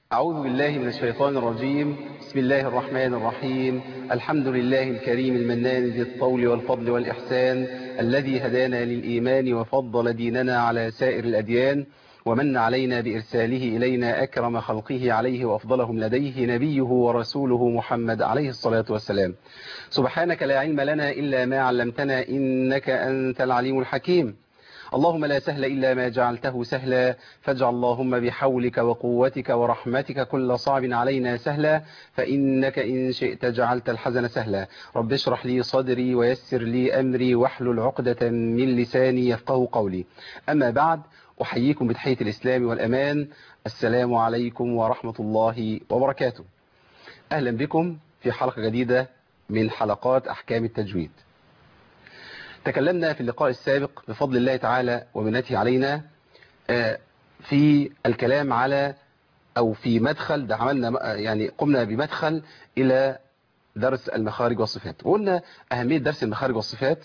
أعوذ بالله من الشيطان الرجيم بسم الله الرحمن الرحيم الحمد لله الكريم المنان ذي الطول والفضل والإحسان الذي هدانا للإيمان وفضل ديننا على سائر الأديان ومن علينا بإرساله إلينا أكرم خلقه عليه وأفضلهم لديه نبيه ورسوله محمد عليه الصلاة والسلام سبحانك لا علم لنا إلا ما علمتنا إنك أنت العليم الحكيم اللهم لا سهل إلا ما جعلته سهلا فاجعل اللهم بحولك وقوتك ورحمتك كل صعب علينا سهلا فإنك إن شئت جعلت الحزن سهلا رب اشرح لي صدري ويسر لي أمري واحلل عقدة من لساني يفقه قولي أما بعد أحييكم بتحية الإسلام والأمان السلام عليكم ورحمة الله وبركاته أهلا بكم في حلقة جديدة من حلقات أحكام التجويد تكلمنا في اللقاء السابق بفضل الله تعالى ومنته علينا في الكلام على أو في مدخل ده عملنا يعني قمنا بمدخل إلى درس المخارج والصفات وقلنا أهمية درس المخارج والصفات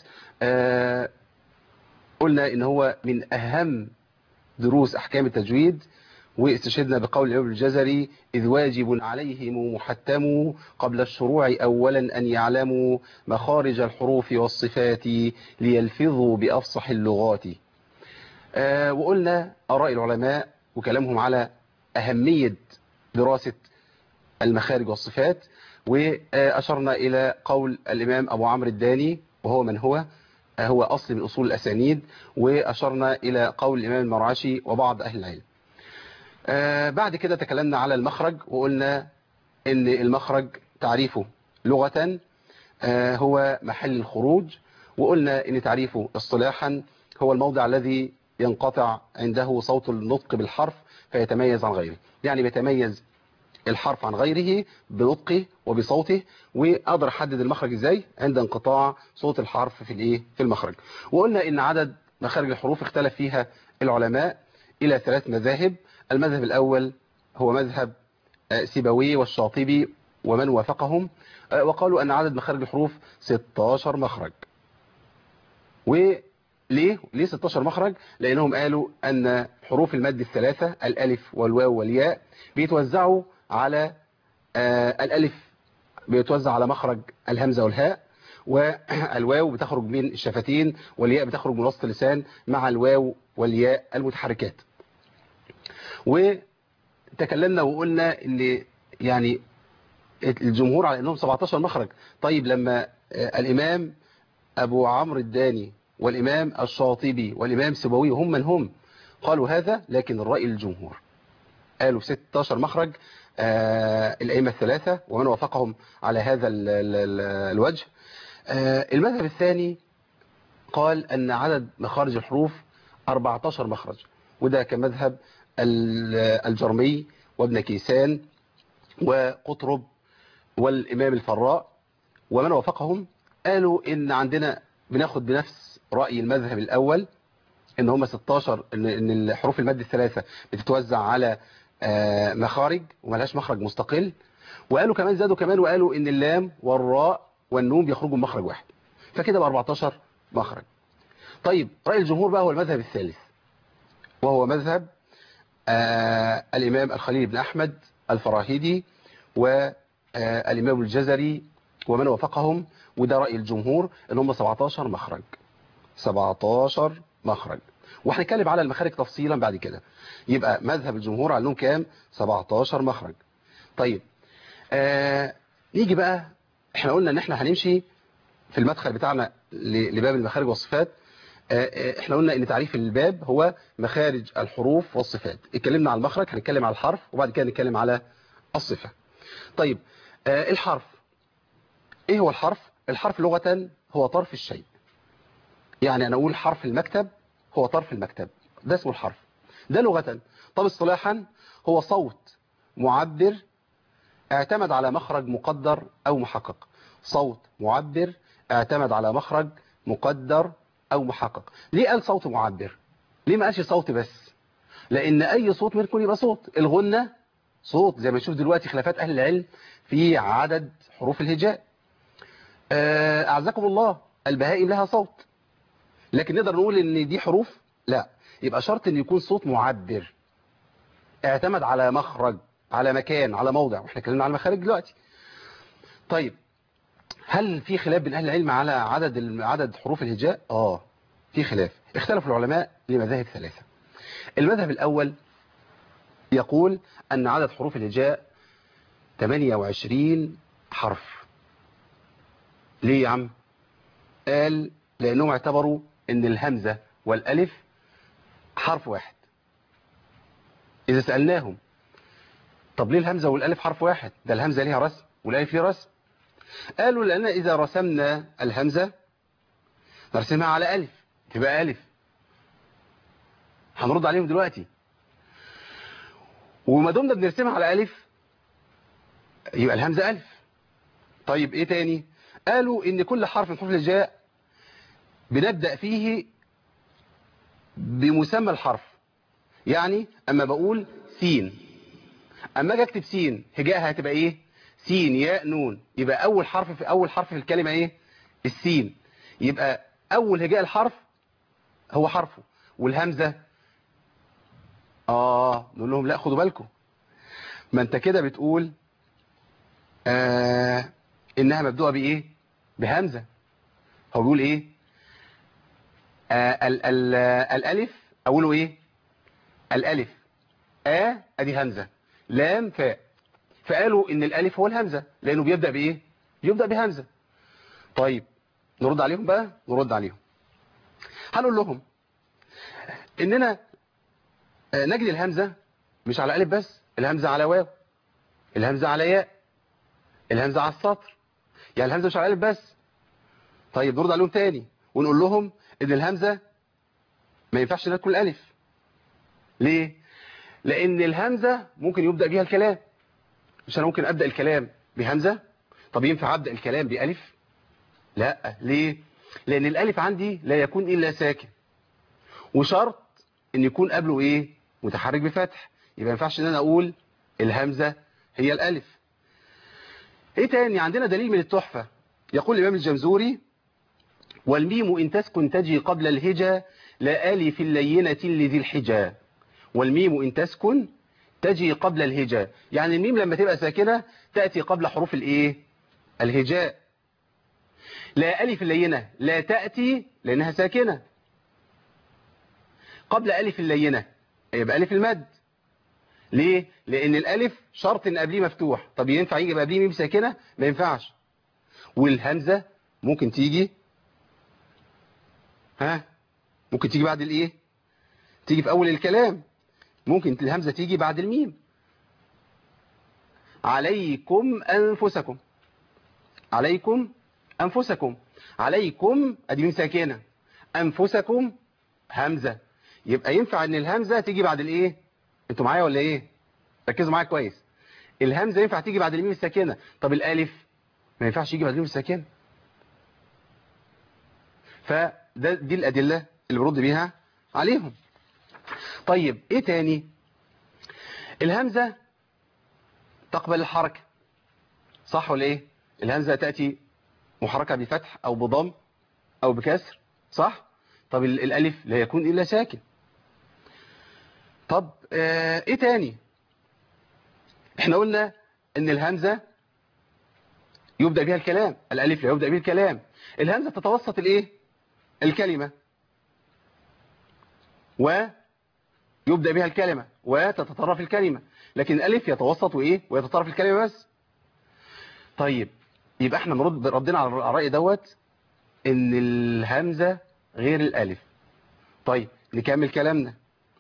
قلنا إن هو من أهم دروس أحكام التجويد واستشهدنا بقول الإمام الجزري إذ واجب عليهم محتم قبل الشروع أولا أن يعلموا مخارج الحروف والصفات ليلفظوا بأفصح اللغات آه وقلنا آراء العلماء وكلامهم على أهمية دراسة المخارج والصفات وأشرنا إلى قول الإمام أبو عمرو الداني وهو من هو هو أصل من أصول الأسانيد وأشرنا إلى قول الإمام المرعشي وبعض أهل العلم آه بعد كده تكلمنا على المخرج وقلنا ان المخرج تعريفه لغة آه هو محل الخروج وقلنا ان تعريفه اصطلاحا هو الموضع الذي ينقطع عنده صوت النطق بالحرف فيتميز عن غيره يعني بيتميز الحرف عن غيره بنطقه وبصوته واقدر احدد المخرج ازاي عند انقطاع صوت الحرف في الايه في المخرج وقلنا ان عدد مخارج الحروف اختلف فيها العلماء الى ثلاث مذاهب المذهب الأول هو مذهب سيبوي والشاطبي ومن وافقهم وقالوا أن عدد مخارج الحروف 16 مخرج وليه ليه 16 مخرج لأنهم قالوا أن حروف المد الثلاثة الألف والواو والياء بيتوزعوا على الألف بيتوزع على مخرج الهمزة والهاء والواو بتخرج من الشفتين والياء بتخرج من وسط اللسان مع الواو والياء المتحركات وتكلمنا وقلنا ان يعني الجمهور على انهم 17 مخرج طيب لما الامام ابو عمرو الداني والامام الشاطبي والامام سبوي هم من هم قالوا هذا لكن الرأي الجمهور قالوا 16 مخرج آه الائمه الثلاثه ومن وافقهم على هذا ال ال الوجه آه المذهب الثاني قال ان عدد مخارج الحروف 14 مخرج وده كمذهب الجرمي وابن كيسان وقطرب والإمام الفراء ومن وافقهم قالوا إن عندنا بناخد بنفس رأي المذهب الأول إن هم 16 إن الحروف المد الثلاثة بتتوزع على مخارج وملهاش مخرج مستقل وقالوا كمان زادوا كمان وقالوا إن اللام والراء والنون بيخرجوا من مخرج واحد فكده ب 14 مخرج طيب رأي الجمهور بقى هو المذهب الثالث وهو مذهب آه الإمام الخليل بن أحمد الفراهيدي والإمام الجزري ومن وافقهم وده رأي الجمهور ان هم 17 مخرج 17 مخرج وهنتكلم على المخارج تفصيلا بعد كده يبقى مذهب الجمهور على انهم كام 17 مخرج طيب آه نيجي بقى احنا قلنا ان احنا هنمشي في المدخل بتاعنا لباب المخارج والصفات احنا قلنا ان تعريف الباب هو مخارج الحروف والصفات اتكلمنا على المخرج هنتكلم على الحرف وبعد كده نتكلم على الصفة طيب اه الحرف ايه هو الحرف الحرف لغة هو طرف الشيء يعني انا اقول حرف المكتب هو طرف المكتب ده اسمه الحرف ده لغة طب اصطلاحا هو صوت معبر اعتمد على مخرج مقدر او محقق صوت معبر اعتمد على مخرج مقدر او محقق ليه قال صوت معبر ليه ما قالش صوت بس لان اي صوت ممكن يبقى صوت الغنة صوت زي ما نشوف دلوقتي خلافات اهل العلم في عدد حروف الهجاء اعزكم الله البهائم لها صوت لكن نقدر نقول ان دي حروف لا يبقى شرط ان يكون صوت معبر اعتمد على مخرج على مكان على موضع واحنا اتكلمنا على المخارج دلوقتي طيب هل في خلاف بين اهل العلم على عدد الم- عدد حروف الهجاء اه في خلاف اختلف العلماء لمذاهب ثلاثة المذهب الاول يقول ان عدد حروف الهجاء 28 حرف ليه يا عم قال لانهم اعتبروا ان الهمزة والالف حرف واحد اذا سألناهم طب ليه الهمزة والالف حرف واحد ده الهمزة ليها رسم والالف ليه رسم قالوا لأن إذا رسمنا الهمزة نرسمها على ألف تبقى ألف هنرد عليهم دلوقتي وما دمنا بنرسمها على ألف يبقى الهمزة ألف طيب إيه تاني قالوا إن كل حرف من حروف الهجاء بنبدأ فيه بمسمى الحرف يعني أما بقول سين أما أجي أكتب سين هجائها هتبقى إيه سين ياء نون يبقى أول حرف في أول حرف في الكلمة إيه السين يبقى أول هجاء الحرف هو حرفه والهمزة آه نقول لهم لا خدوا بالكم ما أنت كده بتقول آه إنها مبدوءة بإيه بهمزة هو بيقول إيه آه ال ال الألف أوله إيه الألف آ أدي همزة لام فاء فقالوا ان الالف هو الهمزة لانه بيبدأ بايه بيبدأ بهمزة طيب نرد عليهم بقى نرد عليهم هنقول لهم اننا آه، نجد الهمزة مش على الف بس الهمزة على واو الهمزة على ياء الهمزة على السطر يعني الهمزة مش على الف بس طيب نرد عليهم تاني ونقول لهم ان الهمزة ما ينفعش ناكل الالف ليه لان الهمزة ممكن يبدأ بيها الكلام مش انا ممكن ابدا الكلام بهمزه طب ينفع ابدا الكلام بالف لا ليه لان الالف عندي لا يكون الا ساكن وشرط ان يكون قبله ايه متحرك بفتح يبقى ما ينفعش ان انا اقول الهمزه هي الالف ايه تاني عندنا دليل من التحفه يقول الامام الجمزوري والميم ان تسكن تجي قبل الهجا لا الف اللينه لذي الحجا والميم ان تسكن تجي قبل الهجاء يعني الميم لما تبقى ساكنة تأتي قبل حروف الايه الهجاء لا ألف اللينة لا تأتي لأنها ساكنة قبل ألف اللينة يبقى ألف المد ليه لأن الألف شرط إن قبليه مفتوح طب ينفع يجي قبليه ميم ساكنة ما ينفعش والهمزة ممكن تيجي ها ممكن تيجي بعد الايه تيجي في أول الكلام ممكن الهمزة تيجي بعد الميم عليكم أنفسكم عليكم أنفسكم عليكم أدي ميم ساكنة أنفسكم همزة يبقى ينفع ان الهمزة تيجي بعد الايه انتوا معايا ولا ايه ركزوا معايا كويس الهمزة ينفع تيجي بعد الميم الساكنة طب الالف ما ينفعش يجي بعد الميم الساكنة فده دي الأدلة اللي برد بيها عليهم طيب ايه تاني الهمزة تقبل الحركة صح ولا ايه الهمزة تأتي محركة بفتح او بضم او بكسر صح طب ال- الالف لا يكون الا ساكن طب آه ايه تاني احنا قلنا ان الهمزة يبدأ بها الكلام الالف لا يبدأ به الكلام الهمزة تتوسط الايه الكلمة و يبدأ بها الكلمة وتتطرف الكلمة لكن الألف يتوسط وإيه ويتطرف الكلمة بس طيب يبقى احنا نرد ردنا على الرأي دوت ان الهمزة غير الألف طيب نكمل كلامنا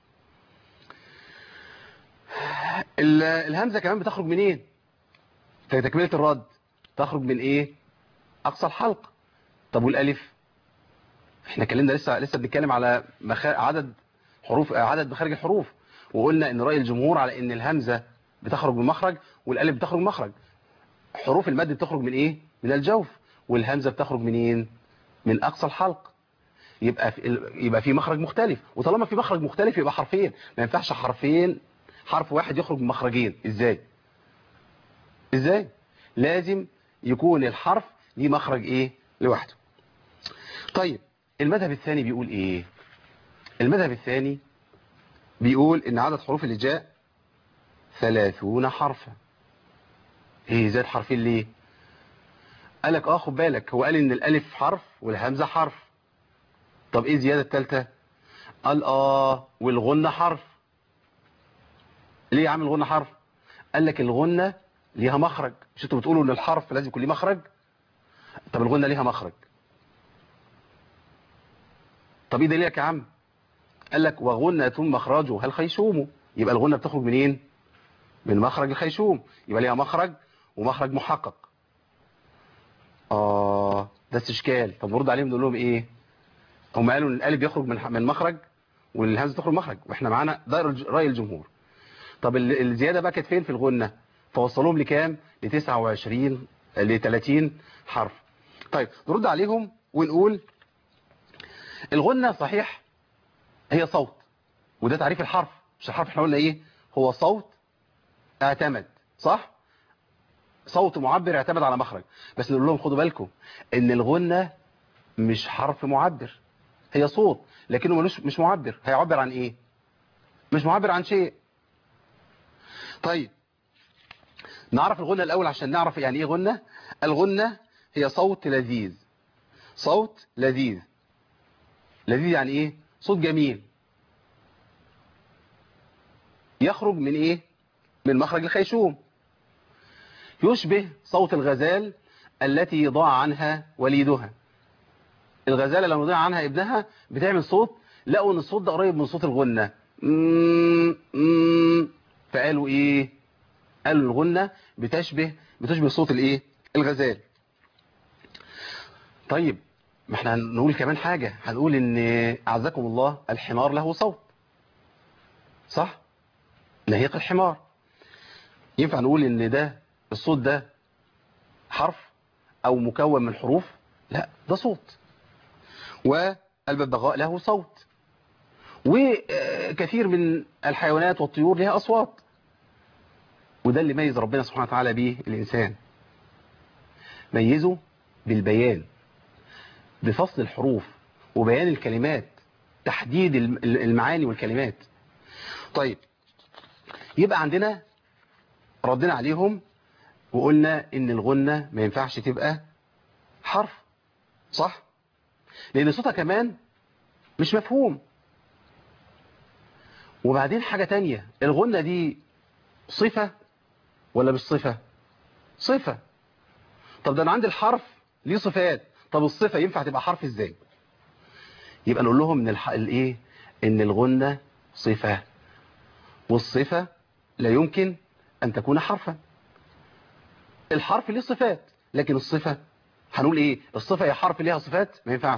ال- الهمزة كمان بتخرج منين في تكملة الرد تخرج من ايه اقصى الحلق طب والالف احنا اتكلمنا لسه لسه بنتكلم على مخ... عدد حروف عدد مخارج الحروف وقلنا ان رأي الجمهور على ان الهمزة بتخرج من مخرج والالف بتخرج من مخرج حروف المد بتخرج من ايه من الجوف والهمزة بتخرج منين من اقصى الحلق يبقى في يبقى في مخرج مختلف وطالما في مخرج مختلف يبقى حرفين ما ينفعش حرفين حرف واحد يخرج من مخرجين ازاي ازاي لازم يكون الحرف ليه مخرج ايه لوحده طيب المذهب الثاني بيقول ايه المذهب الثاني بيقول ان عدد حروف الهجاء ثلاثون حرفا ايه زاد حرفين ليه قال لك اه خد بالك هو قال ان الالف حرف والهمزة حرف طب ايه زيادة التالتة قال اه والغنة حرف ليه عامل غنة حرف قال لك الغنة ليها مخرج مش انتوا بتقولوا ان الحرف لازم يكون ليه مخرج طب الغنة ليها مخرج طب ايه دليلك يا عم قال لك وغنة مخرجها الخيشوم يبقى الغنة بتخرج منين من مخرج الخيشوم يبقى ليها مخرج ومخرج محقق اه ده استشكال طب نرد عليهم نقول لهم ايه هم قالوا ان الالف بيخرج من من مخرج والهمزه تخرج مخرج واحنا معانا ده راي الجمهور طب الزياده بقى كانت فين في الغنه فوصلوهم لكام ل 29 ل 30 حرف طيب نرد عليهم ونقول الغنه صحيح هي صوت وده تعريف الحرف مش الحرف احنا قلنا ايه هو صوت اعتمد صح صوت معبر اعتمد على مخرج بس نقول لهم خدوا بالكم ان الغنة مش حرف معبر هي صوت لكنه ملوش مش معبر هيعبر عن ايه مش معبر عن شيء طيب نعرف الغنة الاول عشان نعرف يعني ايه غنة الغنة هي صوت لذيذ صوت لذيذ لذيذ يعني ايه صوت جميل يخرج من ايه من مخرج الخيشوم يشبه صوت الغزال التي ضاع عنها وليدها الغزالة لما ضاع عنها ابنها بتعمل صوت لقوا ان الصوت ده قريب من صوت الغنة مم مم فقالوا ايه قالوا الغنة بتشبه بتشبه صوت الايه الغزال طيب ما احنا هنقول كمان حاجة هنقول ان اعزكم الله الحمار له صوت صح نهيق الحمار ينفع نقول ان ده الصوت ده حرف او مكون من حروف لا ده صوت والببغاء له صوت وكثير من الحيوانات والطيور لها اصوات وده اللي ميز ربنا سبحانه وتعالى به الانسان ميزه بالبيان بفصل الحروف وبيان الكلمات تحديد المعاني والكلمات طيب يبقى عندنا ردنا عليهم وقلنا ان الغنة ما ينفعش تبقى حرف صح لان صوتها كمان مش مفهوم وبعدين حاجة تانية الغنة دي صفة ولا مش صفة صفة طب ده انا عندي الحرف ليه صفات طب الصفة ينفع تبقى حرف ازاي يبقى نقول لهم ان الح... الايه ان الغنة صفة والصفة لا يمكن ان تكون حرفا الحرف ليه صفات لكن الصفة هنقول ايه الصفة هي حرف ليها صفات ما ينفعش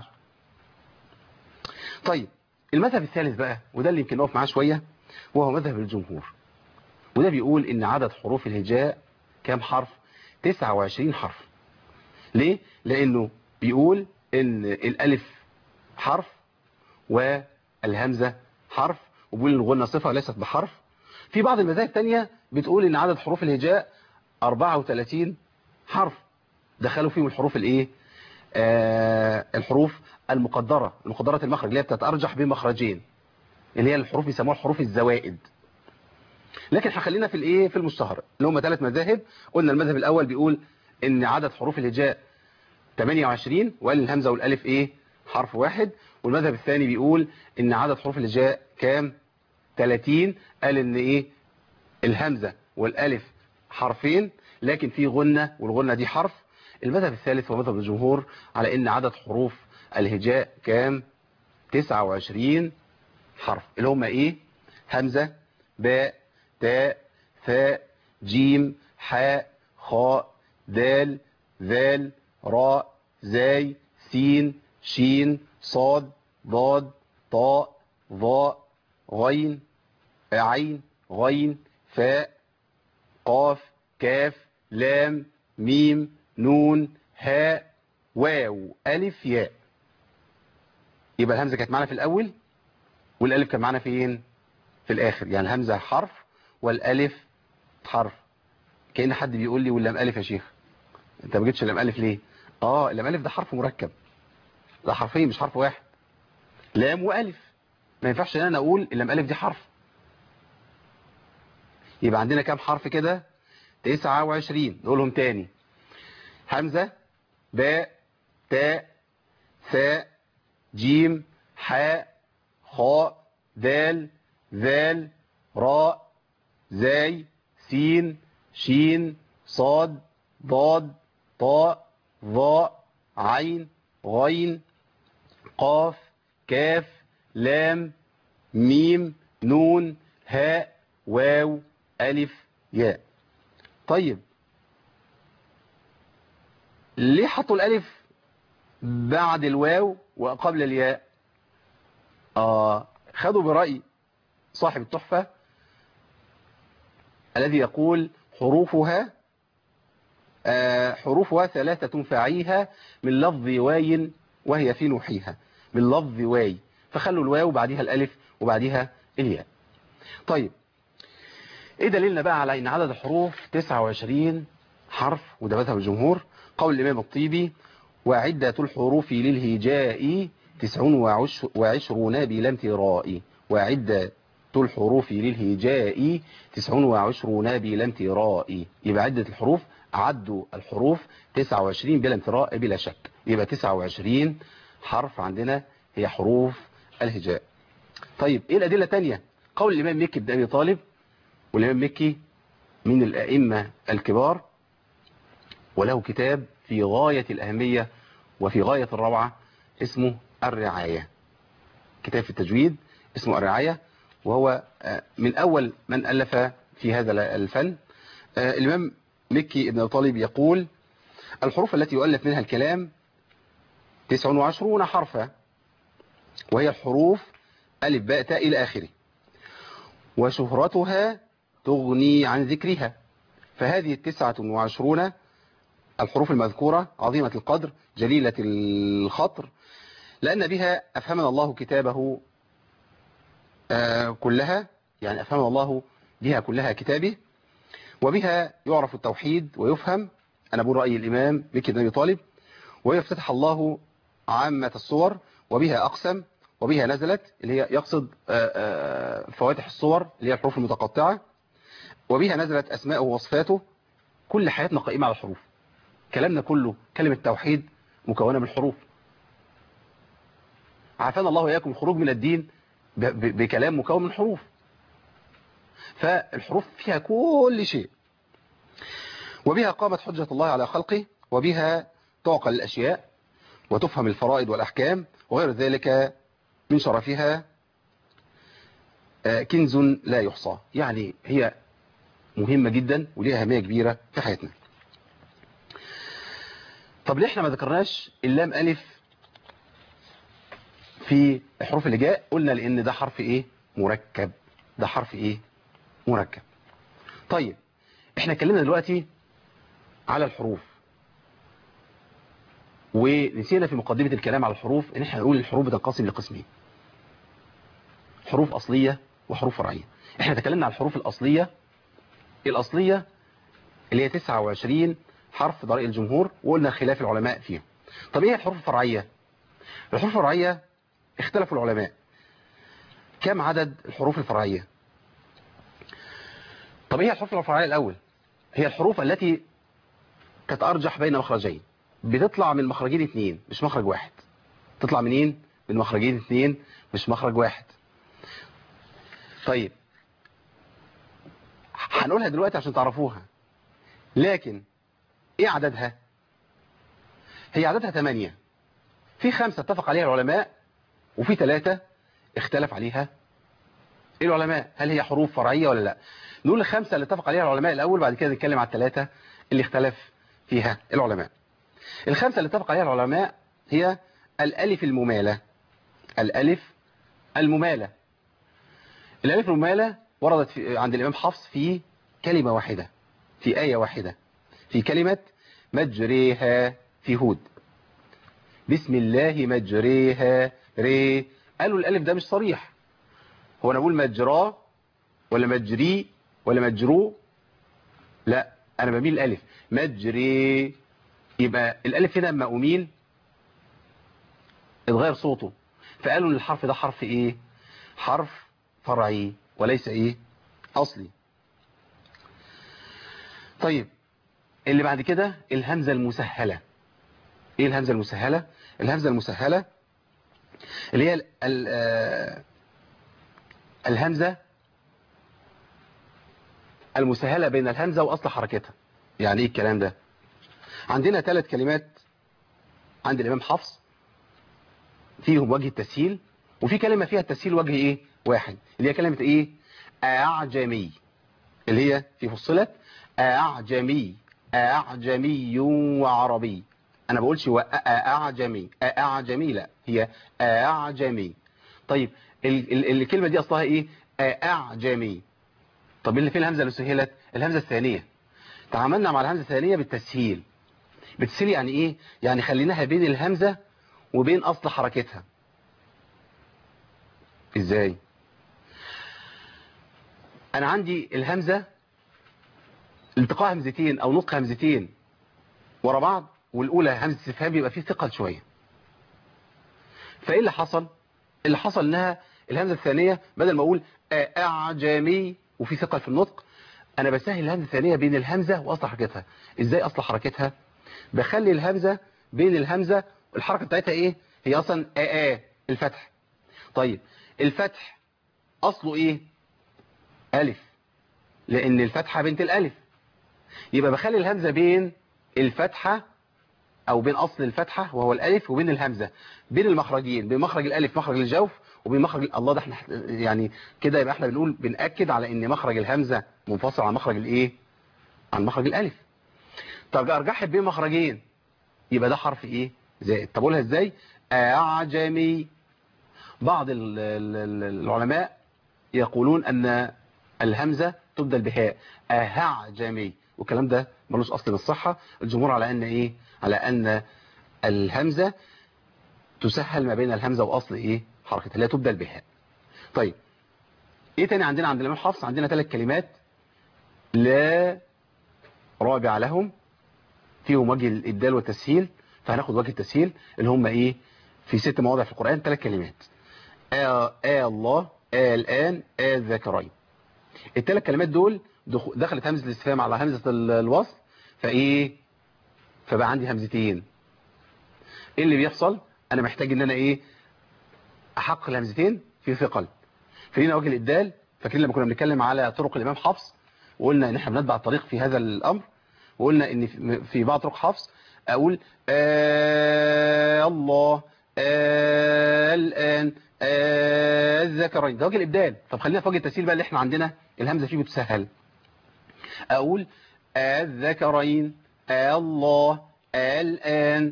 طيب المذهب الثالث بقى وده اللي يمكن نقف معاه شوية وهو مذهب الجمهور وده بيقول ان عدد حروف الهجاء كام حرف 29 حرف ليه لانه بيقول ان الالف حرف والهمزة حرف وبيقول ان الغنة صفة ليست بحرف في بعض المذاهب الثانيه بتقول ان عدد حروف الهجاء 34 حرف دخلوا فيهم الحروف الايه آه الحروف المقدرة المقدرة المخرج اللي هي بتتأرجح بمخرجين اللي هي الحروف بيسموها الحروف الزوائد لكن هخلينا في الايه في المشتهر اللي هم ثلاث مذاهب قلنا المذهب الاول بيقول ان عدد حروف الهجاء 28 وقال الهمزة والالف ايه حرف واحد والمذهب الثاني بيقول ان عدد حروف الهجاء كام 30 قال ان ايه الهمزة والالف حرفين لكن في غنة والغنة دي حرف المذهب الثالث هو مذهب الجمهور على ان عدد حروف الهجاء كام 29 حرف اللي هم ايه همزة باء تاء ثاء جيم حاء خاء دال ذال راء زاي سين شين صاد ضاد طاء ظاء غين عين غين فاء قاف كاف لام ميم نون هاء واو ألف ياء يبقى الهمزة كانت معانا في الأول والألف كان معانا فين في الآخر يعني الهمزة حرف والألف حرف كأن حد بيقول لي واللام ألف يا شيخ انت ما جبتش اللام ألف ليه اه اللام ألف ده حرف مركب ده حرفين مش حرف واحد لام وألف ما ينفعش ان انا اقول اللام ألف دي حرف يبقى عندنا كام حرف كده 29 نقولهم تاني همزة باء تاء ثاء جيم حاء خاء دال ذال راء زاي سين شين صاد ضاد طاء ظاء عين غين قاف كاف لام ميم نون هاء واو ألف ياء طيب ليه حطوا الألف بعد الواو وقبل الياء آه خدوا برأي صاحب التحفة الذي يقول حروفها آه حروفها ثلاثة فعيها من لفظ واي وهي في نوحيها من لفظ واي فخلوا الواو بعدها الألف وبعدها الياء طيب ايه دليلنا بقى على ان عدد الحروف 29 حرف وده مذهب الجمهور قول الامام الطيبي وعدة الحروف للهجاء تسع وعشرون بلا امتراء وعدة الحروف للهجاء تسع وعشرون بلا امتراء يبقى عدة الحروف عدوا الحروف 29 بلا امتراء بلا شك يبقى 29 حرف عندنا هي حروف الهجاء طيب ايه الأدلة الثانيه قول الإمام مكي بن أبي طالب والإمام مكي من الأئمة الكبار وله كتاب في غاية الأهمية وفي غاية الروعة اسمه الرعاية كتاب في التجويد اسمه الرعاية وهو من أول من ألف في هذا الفن الإمام مكي ابن طالب يقول الحروف التي يؤلف منها الكلام 29 حرفا وهي الحروف ألف باء تاء إلى آخره وشهرتها تغني عن ذكرها فهذه التسعة وعشرون الحروف المذكورة عظيمة القدر جليلة الخطر لأن بها أفهمنا الله كتابه كلها يعني أفهمنا الله بها كلها كتابه وبها يعرف التوحيد ويفهم أنا بقول رأي الإمام بكي بن أبي طالب ويفتتح الله عامة الصور وبها أقسم وبها نزلت اللي هي يقصد فواتح الصور اللي هي الحروف المتقطعة وبها نزلت أسماءه ووصفاته كل حياتنا قائمة على الحروف كلامنا كله كلمة توحيد مكونة من الحروف عافانا الله وإياكم الخروج من الدين بكلام مكون من حروف فالحروف فيها كل شيء وبها قامت حجة الله على خلقه وبها تعقل الأشياء وتفهم الفرائض والأحكام وغير ذلك من شرفها كنز لا يحصى يعني هي مهمة جدا وليها أهمية كبيرة في حياتنا طب ليه احنا ما ذكرناش اللام ألف في الحروف اللي جاء قلنا لأن ده حرف إيه مركب ده حرف إيه مركب طيب احنا اتكلمنا دلوقتي على الحروف ونسينا في مقدمة الكلام على الحروف ان احنا نقول الحروف بتنقسم لقسمين حروف أصلية وحروف فرعية احنا تكلمنا على الحروف الأصلية الأصلية اللي هي 29 حرف ضرائب الجمهور وقلنا خلاف العلماء فيها طب ايه الحروف الفرعية الحروف الفرعية اختلفوا العلماء كم عدد الحروف الفرعية طب ايه الحروف الفرعية الأول هي الحروف التي تتأرجح بين مخرجين بتطلع من مخرجين اثنين مش مخرج واحد تطلع منين من مخرجين اثنين مش مخرج واحد طيب هنقولها دلوقتي عشان تعرفوها لكن ايه عددها هي عددها ثمانية في خمسة اتفق عليها العلماء وفي ثلاثة اختلف عليها العلماء هل هي حروف فرعية ولا لا نقول الخمسة اللي اتفق عليها العلماء الأول بعد كده نتكلم على الثلاثة اللي اختلف فيها العلماء الخمسة اللي اتفق عليها العلماء هي الألف الممالة الألف الممالة الألف الممالة وردت في عند الإمام حفص في كلمة واحدة في آية واحدة في كلمة مجريها في هود بسم الله مجريها ري قالوا الألف ده مش صريح هو أنا أقول مجراه ولا مجري ولا مجرو لا أنا بميل الألف مجري يبقى الألف هنا أما أميل اتغير صوته فقالوا ان الحرف ده حرف ايه حرف فرعي وليس ايه اصلي طيب اللي بعد كده الهمزة المسهلة ايه الهمزة المسهلة الهمزة المسهلة اللي هي ال ال آه الهمزة المسهلة بين الهمزة وأصل حركتها يعني ايه الكلام ده عندنا ثلاث كلمات عند الإمام حفص فيهم وجه التسهيل وفي كلمة فيها التسهيل وجه ايه واحد اللي هي كلمة ايه أعجمي اللي هي في فصلت أعجمي أعجمي وعربي أنا بقولش هو أعجمي أعجمي لا هي أعجمي طيب ال ال الكلمة دي أصلها إيه أعجمي طب اللي فيه الهمزة اللي سهلت الهمزة الثانية تعاملنا مع الهمزة الثانية بالتسهيل بالتسهيل يعني إيه يعني خليناها بين الهمزة وبين أصل حركتها إزاي أنا عندي الهمزة التقاء همزتين أو نطق همزتين ورا بعض والأولى همزة استفهام بيبقى فيه ثقل شوية فإيه اللي حصل اللي حصل إنها الهمزة الثانية بدل ما أقول أعجمي وفي ثقل في النطق أنا بسهل الهمزة الثانية بين الهمزة وأصل حركتها إزاي أصل حركتها بخلي الهمزة بين الهمزة الحركة بتاعتها إيه هي أصلا آآ الفتح طيب الفتح أصله إيه ألف لأن الفتحة بنت الألف يبقى بخلي الهمزة بين الفتحة أو بين أصل الفتحة وهو الألف وبين الهمزة بين المخرجين بين مخرج الألف مخرج الجوف وبين مخرج الله ده احنا يعني كده يبقى احنا بنقول بنأكد على ان مخرج الهمزة منفصل عن مخرج الايه عن مخرج الألف طب ارجعها بين مخرجين يبقى ده حرف ايه زائد طب اقولها ازاي أعجمي بعض العلماء يقولون أن الهمزة تبدل بهاء أهعجمي والكلام ده ملوش أصل للصحة الجمهور على أن إيه على أن الهمزة تسهل ما بين الهمزة وأصل إيه حركتها لا تبدل بهاء طيب إيه تاني عندنا عند الإمام حفص عندنا ثلاث كلمات لا رابع لهم فيهم وجه الإبدال والتسهيل فهناخد وجه التسهيل اللي هم إيه في ست مواضع في القرآن ثلاث كلمات آه آه الله آه الآن آه الذكرين الثلاث كلمات دول دخلت همزة الاستفهام على همزة الوصل فايه فبقى عندي همزتين ايه اللي بيحصل انا محتاج ان انا ايه احقق الهمزتين في ثقل فينا وجه الابدال فاكرين لما كنا بنتكلم على طرق الامام حفص وقلنا ان احنا بنتبع الطريق في هذا الامر وقلنا ان في بعض طرق حفص اقول آه الله آه الان آه الذكرين ده وجه الابدال طب خلينا في وجه التسهيل بقى اللي احنا عندنا الهمزه فيه بتسهل أقول الذكرين الله الآن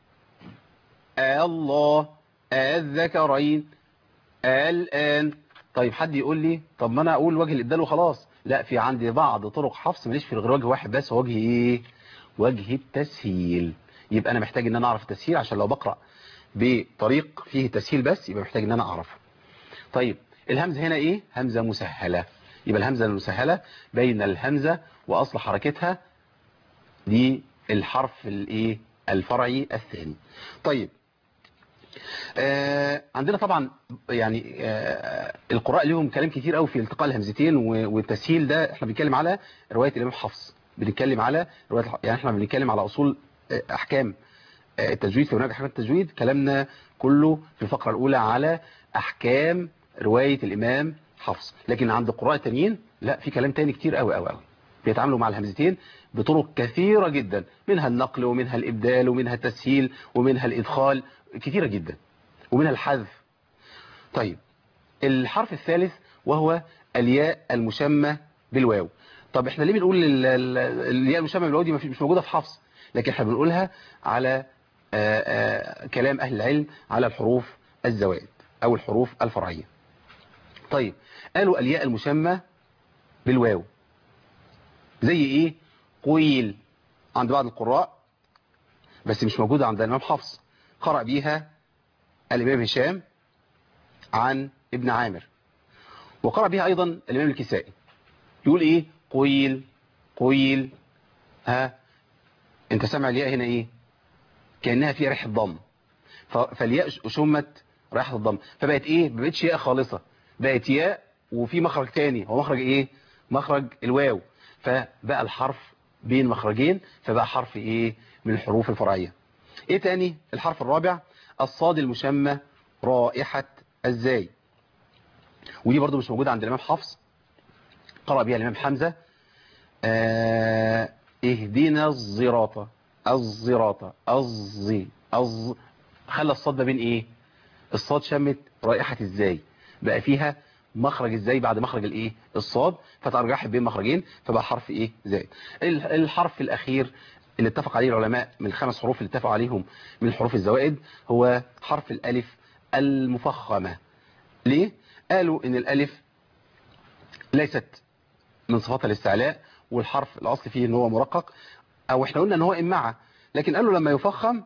الله الذكرين الآن طيب حد يقول لي طب ما أنا أقول وجه الإبدال وخلاص لا في عندي بعض طرق حفص ماليش في غير وجه واحد بس وجه إيه وجه التسهيل يبقى أنا محتاج إن أنا أعرف التسهيل عشان لو بقرأ بطريق فيه تسهيل بس يبقى محتاج إن أنا أعرفه طيب الهمزة هنا إيه همزة مسهلة يبقى الهمزة المسهلة بين الهمزة وأصل حركتها دي الحرف الايه الفرعي الثاني طيب آه عندنا طبعا يعني آه القراء لهم كلام كتير قوي في التقاء الهمزتين والتسهيل ده احنا بنتكلم على رواية الإمام حفص بنتكلم على رواية يعني احنا بنتكلم على أصول آه أحكام التجويد في منهج أحكام التجويد كلامنا كله في الفقرة الأولى على أحكام رواية الإمام حفص لكن عند القراء التانيين لا في كلام تاني كتير قوي قوي قوي بيتعاملوا مع الهمزتين بطرق كثيرة جدا منها النقل ومنها الإبدال ومنها التسهيل ومنها الإدخال كثيرة جدا ومنها الحذف طيب الحرف الثالث وهو الياء المشمة بالواو طب احنا ليه بنقول الياء المشمة بالواو دي مش موجودة في حفص لكن احنا بنقولها على آآ آآ كلام أهل العلم على الحروف الزوائد أو الحروف الفرعية طيب قالوا الياء المشمة بالواو زي ايه قويل عند بعض القراء بس مش موجودة عند الإمام حفص قرأ بيها الإمام هشام عن ابن عامر وقرأ بها أيضا الإمام الكسائي يقول إيه قويل قويل ها انت سامع الياء هنا إيه كأنها فيها ريحة ضم فالياء شمت ريحة الضم فبقت إيه ما بقتش ياء خالصة بقت ياء وفي مخرج تاني هو مخرج إيه مخرج الواو فبقى الحرف بين مخرجين فبقى حرف ايه من الحروف الفرعية ايه تاني الحرف الرابع الصاد المشمى رائحة الزاي ودي برضو مش موجودة عند الامام حفص قرأ بها الامام حمزة آه اهدنا الزراطة الزراطة الزي الز خلى الصاد ما بين ايه الصاد شمت رائحة ازاي بقى فيها مخرج ازاي بعد مخرج الايه الصاد فترجحت بين مخرجين فبقى حرف ايه زائد الحرف الاخير اللي اتفق عليه العلماء من الخمس حروف اللي اتفقوا عليهم من الحروف الزوائد هو حرف الالف المفخمة ليه قالوا ان الالف ليست من صفات الاستعلاء والحرف الاصل فيه ان هو مرقق او احنا قلنا ان هو امعة لكن قالوا لما يفخم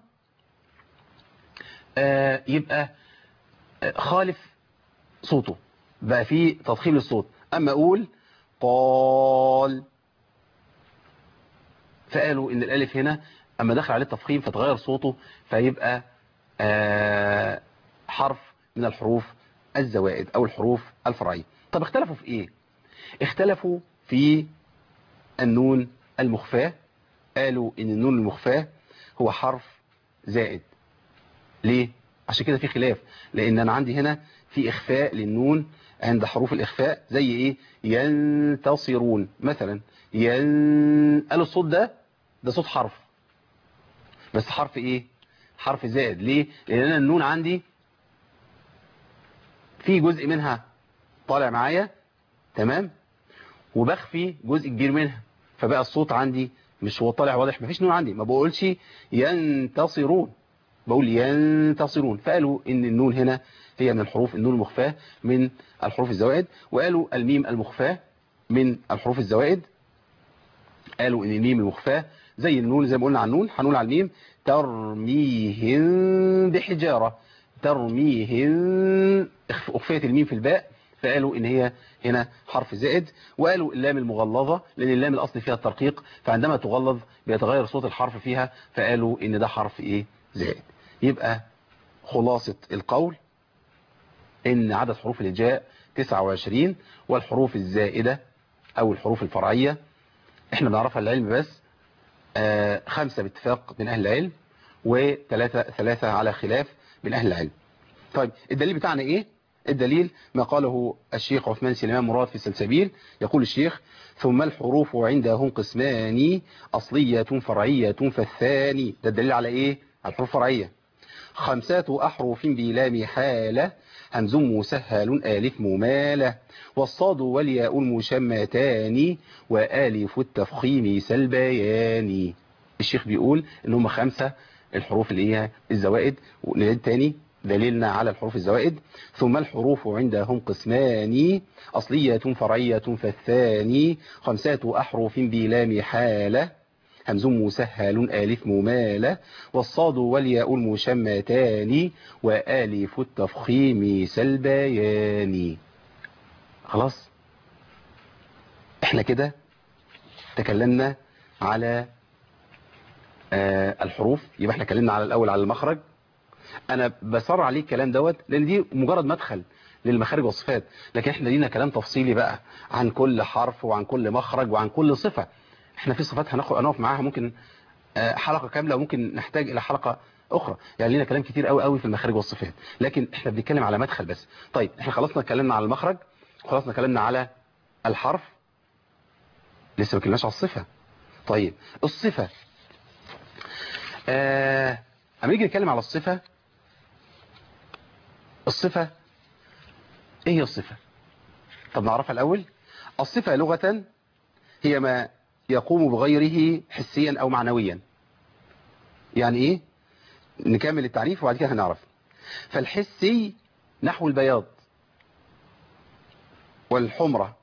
آه يبقى آه خالف صوته بقى فيه تضخيم للصوت اما اقول قال فقالوا ان الالف هنا اما دخل عليه التفخيم فتغير صوته فيبقى آه حرف من الحروف الزوائد او الحروف الفرعية طب اختلفوا في ايه اختلفوا في النون المخفاة قالوا ان النون المخفاة هو حرف زائد ليه عشان كده في خلاف لان انا عندي هنا في اخفاء للنون عند حروف الاخفاء زي ايه ينتصرون مثلا ين قالوا الصوت ده ده صوت حرف بس حرف ايه حرف زائد ليه لان انا النون عندي في جزء منها طالع معايا تمام وبخفي جزء كبير منها فبقى الصوت عندي مش هو طالع واضح مفيش نون عندي ما بقولش ينتصرون بقول ينتصرون فقالوا ان النون هنا هي من الحروف النون المخفاة من الحروف الزوائد وقالوا الميم المخفاة من الحروف الزوائد قالوا ان الميم المخفاة زي النون زي ما قلنا عن النون هنقول على الميم ترميهم بحجارة ترميهم اخفيت الميم في الباء فقالوا ان هي هنا حرف زائد وقالوا اللام المغلظة لان اللام الاصل فيها الترقيق فعندما تغلظ بيتغير صوت الحرف فيها فقالوا ان ده حرف ايه زائد يبقى خلاصة القول ان عدد حروف الهجاء 29 والحروف الزائدة او الحروف الفرعية احنا بنعرفها العلم بس آه خمسة باتفاق من اهل العلم وثلاثة ثلاثة على خلاف من اهل العلم طيب الدليل بتاعنا ايه الدليل ما قاله الشيخ عثمان سليمان مراد في السلسبيل يقول الشيخ ثم الحروف عندهم قسمان أصلية فرعية فالثاني ده الدليل على ايه على الحروف الفرعية خمسات أحرف بلام حالة همز مسهل آلف ممالة والصاد والياء المشمتان وآلف التفخيم سلبيان الشيخ بيقول ان هم خمسة الحروف اللي هي الزوائد ونعيد تاني دليلنا على الحروف الزوائد ثم الحروف عندهم قسمان أصلية فرعية فالثاني خمسات أحرف بلام حالة همز مسهل آلف ممالة والصاد والياء المشمتان وآلف التفخيم سلبيان خلاص احنا كده تكلمنا على آه الحروف يبقى احنا اتكلمنا على الاول على المخرج انا بصر عليه الكلام دوت لان دي مجرد مدخل للمخارج والصفات لكن احنا لينا كلام تفصيلي بقى عن كل حرف وعن كل مخرج وعن كل صفة احنا في صفات هناخد هنقف معاها ممكن حلقة كاملة وممكن نحتاج الى حلقة اخرى يعني لينا كلام كتير قوي قوي في المخارج والصفات لكن احنا بنتكلم على مدخل بس طيب احنا خلصنا اتكلمنا على المخرج خلصنا اتكلمنا على الحرف لسه ما اتكلمناش على الصفة طيب الصفة آه... اما نيجي نتكلم على الصفة الصفة ايه هي الصفة طب نعرفها الاول الصفة لغة هي ما يقوم بغيره حسيا او معنويا يعني ايه نكمل التعريف وبعد كده هنعرف فالحسي نحو البياض والحمرة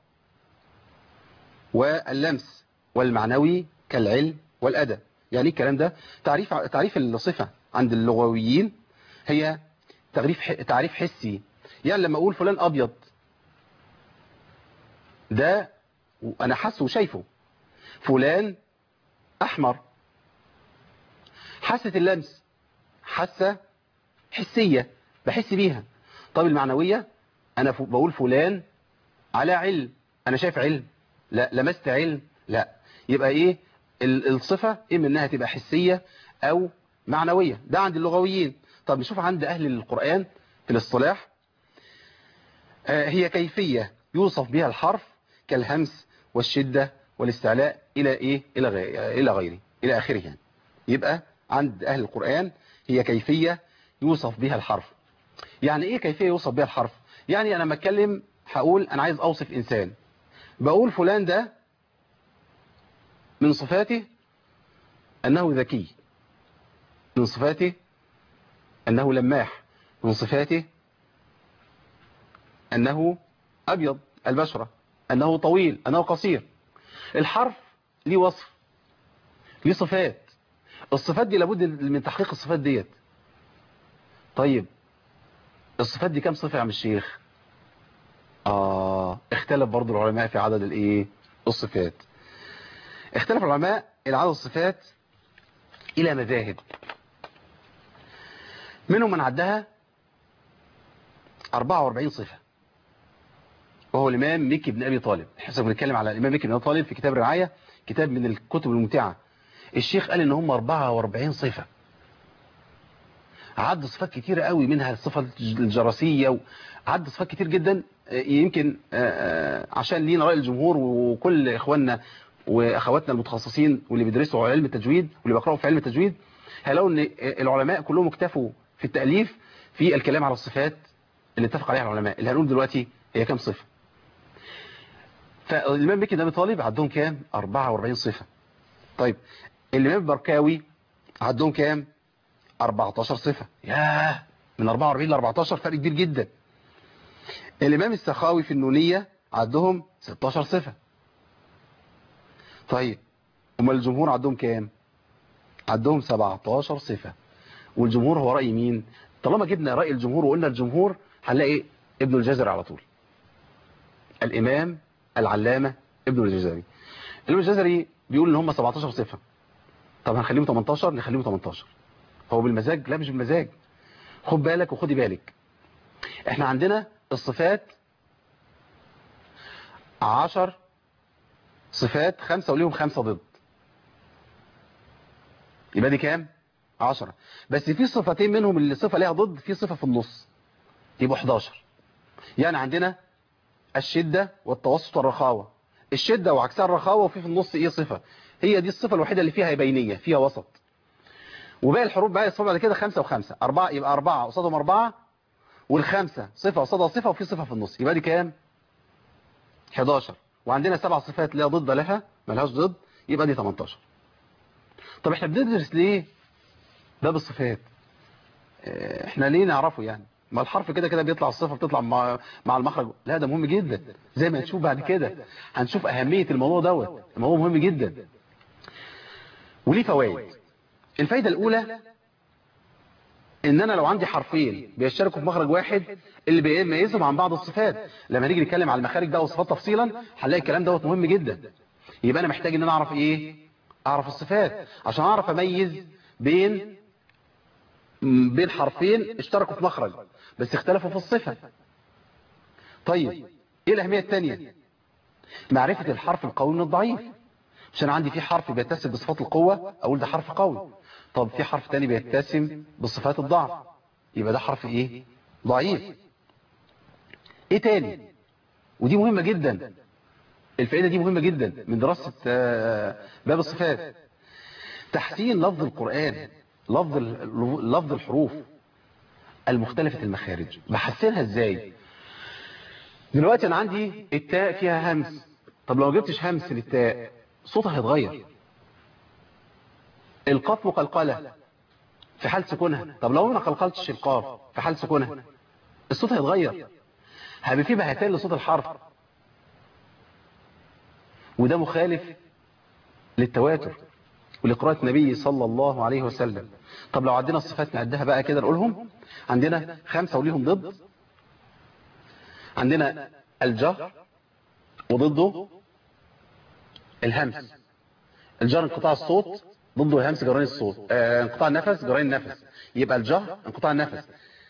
واللمس والمعنوي كالعلم والأدب يعني ايه الكلام ده تعريف تعريف الصفة عند اللغويين هي تعريف تعريف حسي يعني لما اقول فلان ابيض ده انا حاسه وشايفه فلان احمر حاسه اللمس حاسه حسيه بحس بيها طب المعنويه انا بقول فلان على علم انا شايف علم لا لمست علم لا يبقى ايه ال- الصفة إما إنها تبقى حسية أو معنوية ده عند اللغويين طب نشوف عند أهل القرآن في الاصطلاح آه، هي كيفية يوصف بها الحرف كالهمس والشدة والاستعلاء إلى إيه إلى غير إلى غيره إلى آخره يعني. يبقى عند أهل القرآن هي كيفية يوصف بها الحرف يعني إيه كيفية يوصف بها الحرف يعني أنا لما أتكلم هقول أنا عايز أوصف إنسان بقول فلان ده من صفاته أنه ذكي من صفاته أنه لماح من صفاته أنه أبيض البشرة أنه طويل أنه قصير الحرف ليه وصف ليه صفات الصفات دي لابد من تحقيق الصفات ديت طيب الصفات دي كم صفة يا عم الشيخ آه اختلف برضو العلماء في عدد الايه الصفات اختلف العلماء العدد الصفات الى مذاهب منهم من عدها 44 صفة وهو الإمام مكي بن أبي طالب احنا بنتكلم على الإمام مكي بن أبي طالب في كتاب الرعاية كتاب من الكتب الممتعة الشيخ قال إن هم 44 صفة عد صفات كتيرة قوي منها الصفة الجراسية وعد صفات كتير جدا يمكن عشان لينا رأي الجمهور وكل إخواننا وأخواتنا المتخصصين واللي بيدرسوا علم التجويد واللي بيقرأوا في علم التجويد هيلاقوا ان العلماء كلهم اكتفوا في التأليف في الكلام على الصفات اللي اتفق عليها العلماء اللي هنقول دلوقتي هي كام صفة فالإمام مكي بن طالب عندهم كام 44 صفة طيب الإمام بركاوي عندهم كام 14 صفة ياه من 44 ل 14 فرق كبير جدا الإمام السخاوي في النونية عندهم 16 صفة طيب امال الجمهور عندهم كام عندهم 17 صفة والجمهور هو رأي مين طالما جبنا رأي الجمهور وقلنا الجمهور هنلاقي ابن الجزري على طول الإمام العلامة ابن الجزري ابن الجزري بيقول ان هم 17 صفة طب هنخليهم 18 نخليهم 18 هو بالمزاج لا مش بالمزاج خد بالك وخدي بالك احنا عندنا الصفات 10 صفات خمسة وليهم خمسة ضد يبقى دي كام 10 بس في صفتين منهم اللي صفة ليها ضد في صفة في النص يبقوا 11 يعني عندنا الشدة والتوسط والرخاوة الشدة وعكسها الرخاوة وفي في النص ايه صفة هي دي الصفة الوحيدة اللي فيها بينية فيها وسط وباقي الحروف بقى يصفوا بعد كده خمسة وخمسة أربعة يبقى أربعة قصادهم أربعة والخمسة صفة قصادها صفة وفي صفة في النص يبقى دي كام 11 وعندنا سبع صفات لا ضد لها ملهاش ضد يبقى دي 18 طب احنا بندرس ليه باب الصفات اه احنا ليه نعرفه يعني ما الحرف كده كده بيطلع الصفة بتطلع مع, مع المخرج لا ده مهم جدا زي ما هنشوف بعد كده هنشوف أهمية الموضوع دوت الموضوع مهم جدا وليه فوائد الفايدة الأولى ان انا لو عندي حرفين بيشتركوا في مخرج واحد اللي بيميزهم عن بعض الصفات لما نيجي نتكلم على المخارج بقى والصفات تفصيلا هنلاقي الكلام دوت مهم جدا يبقى انا محتاج ان انا اعرف ايه اعرف الصفات عشان اعرف اميز بين بين حرفين اشتركوا في مخرج بس اختلفوا في الصفة طيب ايه الاهمية الثانية معرفة الحرف القوي من الضعيف عشان عندي في حرف بيتسم بصفات القوة اقول ده حرف قوي طب في حرف تاني بيتسم بصفات الضعف يبقى ده حرف ايه ضعيف ايه تاني ودي مهمة جدا الفائدة دي مهمة جدا من دراسة باب الصفات تحسين لفظ القرآن لفظ لفظ الحروف المختلفة المخارج بحسنها ازاي دلوقتي انا عندي التاء فيها همس طب لو جبتش همس للتاء صوتها هيتغير القاف مقلقلة في حال سكونها طب لو ما قلقلتش القاف في حال سكونها الصوت هيتغير هيبقى فيه بهتان لصوت الحرف وده مخالف للتواتر ولقراءة النبي صلى الله عليه وسلم طب لو عندنا الصفات نعدها بقى كده نقولهم عندنا خمسة وليهم ضد عندنا الجهر وضده الهمس الجهر انقطاع الصوت ضده الهمس جرين الصوت آه انقطاع النفس جرين النفس يبقى الجهر انقطاع النفس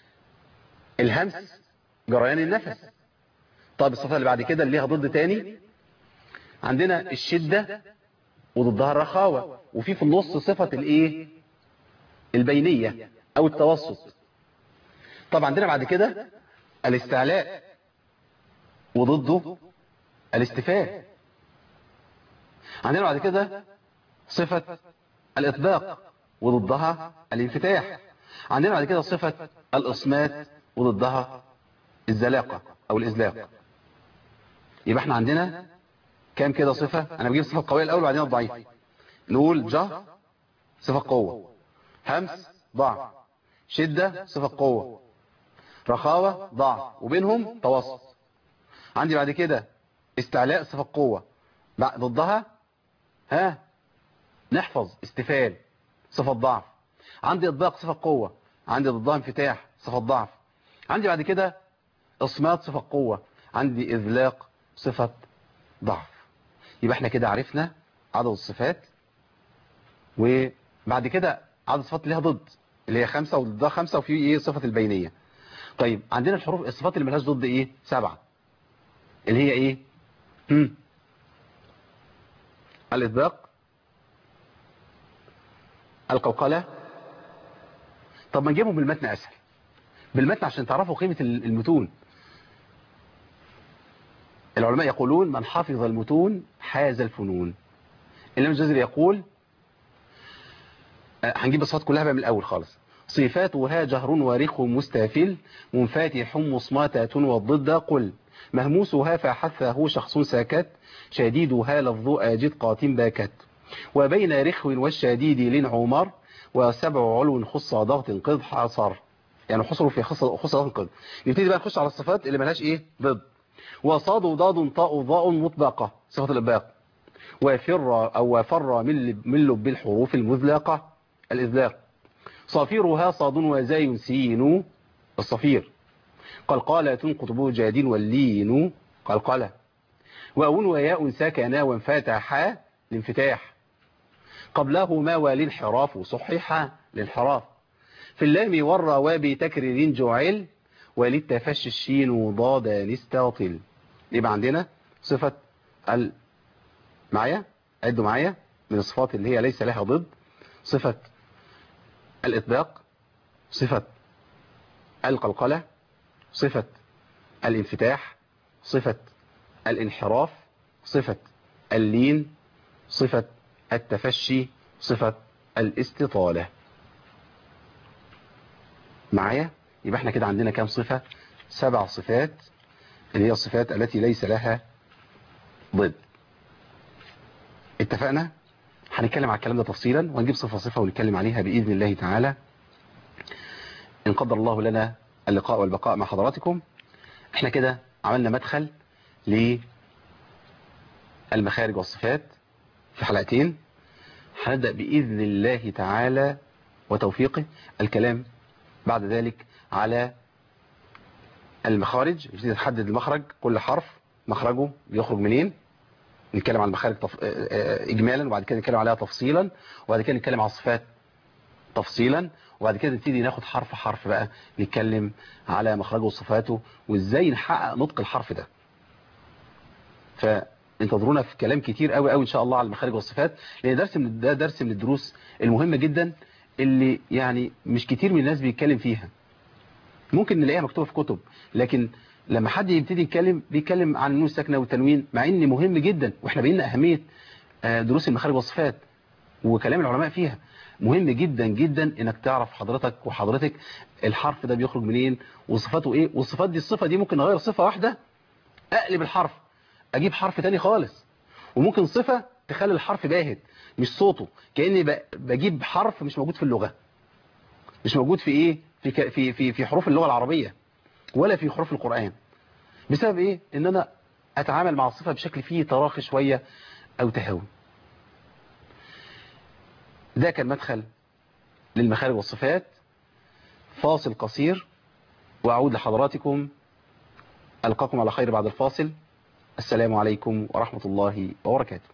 الهمس جريان النفس طب الصفة اللي بعد كده اللي ليها ضد تاني عندنا الشدة وضدها الرخاوة وفي في النص صفة الايه البينية او التوسط طب عندنا بعد كده الاستعلاء وضده الاستفاء عندنا بعد كده صفة الإطباق وضدها الانفتاح عندنا بعد كده صفة الإصمات وضدها الزلاقة أو الإزلاق يبقى احنا عندنا كام كده صفة أنا بجيب الصفة القوية الأول وبعدين الضعيف نقول جهر صفة قوة همس ضعف شدة صفة قوة رخاوة ضعف وبينهم توسط عندي بعد كده استعلاء صفة قوة ضدها ها نحفظ استفال صفة ضعف عندي اطباق صفة قوة عندي ضدها انفتاح صفة ضعف عندي بعد كده اصمات صفة قوة عندي اذلاق صفة ضعف يبقى احنا كده عرفنا عدد الصفات وبعد كده عدد الصفات اللي لها ضد اللي هي خمسة وضدها خمسة وفي ايه صفة البينية طيب عندنا الحروف الصفات اللي ملهاش ضد ايه سبعة اللي هي ايه هم. الاطباق القوقلة طب ما نجيبهم بالمتن اسهل بالمتن عشان تعرفوا قيمة المتون العلماء يقولون من حفظ المتون حاز الفنون الإمام الجزري يقول هنجيب الصفات كلها بقى من الأول خالص صفاتها جهر وارخ مستافل منفاتح مصماتة والضد قل مهموسها فحثه شخص ساكت شديدها لفظ آجد قات باكت وبين رخو والشديد لن عمر وسبع علو خص ضغط قض حصر يعني حصروا في خص خص ضغط قض نبتدي بقى نخش على الصفات اللي ملهاش ايه ضد وصاد وضاد طاء ضاء مطبقة صفة الإطباق وفر أو وفر من من لب الحروف المذلقة الإذلاق صافيرها صاد وزاي سين الصفير قلقالة قطب جاد واللين قلقلة وأون وياء سكنا وانفتحا الانفتاح قبلهما والانحراف صحيحا للانحراف في اللام والراء بتكرير جعل وللتفشي الشين ضاد نستطل يبقى عندنا صفة ال معايا عدوا معايا من الصفات اللي هي ليس لها ضد صفة الإطباق صفة القلقلة صفة الانفتاح صفة الانحراف صفة اللين صفة التفشي صفة الاستطالة معايا يبقى احنا كده عندنا كام صفة سبع صفات اللي هي الصفات التي ليس لها ضد اتفقنا هنتكلم على الكلام ده تفصيلا وهنجيب صفة صفة ونتكلم عليها بإذن الله تعالى إن قدر الله لنا اللقاء والبقاء مع حضراتكم احنا كده عملنا مدخل للمخارج والصفات في حلقتين هنبدأ بإذن الله تعالى وتوفيقه الكلام بعد ذلك على المخارج نبتدي نحدد المخرج كل حرف مخرجه بيخرج منين نتكلم عن المخارج تف... اجمالا وبعد كده نتكلم عليها تفصيلا وبعد كده نتكلم على الصفات تفصيلا وبعد كده نبتدي ناخد حرف حرف بقى نتكلم على مخرجه وصفاته وازاي نحقق نطق الحرف ده فانتظرونا في كلام كتير قوي قوي ان شاء الله على المخارج والصفات لان درس من ده درس من الدروس المهمه جدا اللي يعني مش كتير من الناس بيتكلم فيها ممكن نلاقيها مكتوبة في كتب لكن لما حد يبتدي يتكلم بيتكلم عن النون الساكنة والتنوين مع ان مهم جدا واحنا بينا اهمية دروس المخارج والصفات وكلام العلماء فيها مهم جدا جدا انك تعرف حضرتك وحضرتك الحرف ده بيخرج منين وصفاته ايه والصفات دي الصفة دي ممكن اغير صفة واحدة اقلب الحرف اجيب حرف تاني خالص وممكن صفة تخلي الحرف باهت مش صوته كأني بجيب حرف مش موجود في اللغة مش موجود في ايه في في في في حروف اللغة العربية ولا في حروف القرآن بسبب ايه ان انا اتعامل مع الصفة بشكل فيه تراخي شوية او تهاون ده كان مدخل للمخارج والصفات فاصل قصير واعود لحضراتكم القاكم على خير بعد الفاصل السلام عليكم ورحمة الله وبركاته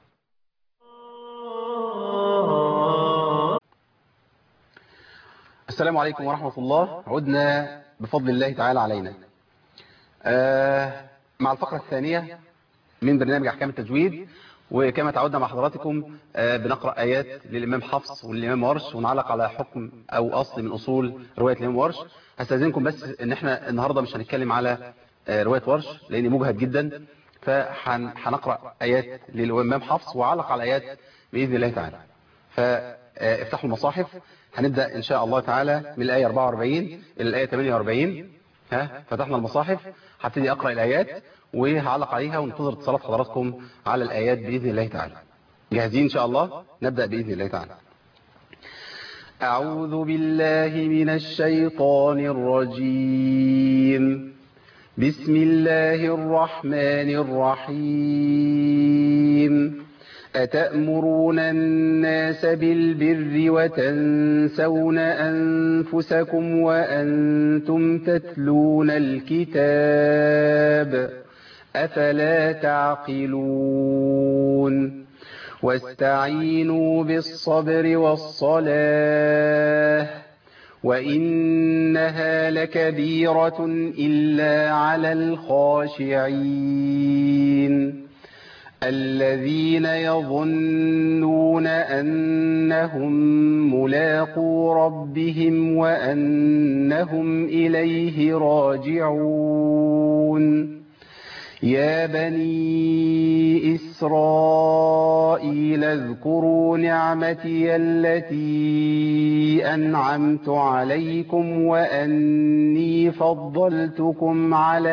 السلام عليكم ورحمة الله عدنا بفضل الله تعالى علينا آه مع الفقرة الثانية من برنامج أحكام التجويد وكما تعودنا مع حضراتكم آه، بنقرأ آيات للإمام حفص والإمام ورش ونعلق على حكم أو أصل من أصول رواية الإمام ورش هستاذنكم بس إن إحنا النهاردة مش هنتكلم على آه، رواية ورش لأن مجهد جدا فهنقرأ آيات للإمام حفص وعلق على آيات بإذن الله تعالى فافتحوا المصاحف هنبدأ إن شاء الله تعالى من الآية 44 إلى الآية 48 ها فتحنا المصاحف هبتدي أقرأ الآيات وهعلق عليها وانتظر اتصالات حضراتكم على الآيات بإذن الله تعالى جاهزين إن شاء الله نبدأ بإذن الله تعالى أعوذ بالله من الشيطان الرجيم بسم الله الرحمن الرحيم أتأمرون الناس بالبر وتنسون أنفسكم وأنتم تتلون الكتاب أفلا تعقلون واستعينوا بالصبر والصلاة وإنها لكبيرة إلا على الخاشعين الذين يظنون أنهم ملاقو ربهم وأنهم إليه راجعون يا بني إسرائيل اذكروا نعمتي التي أنعمت عليكم وأني فضلتكم على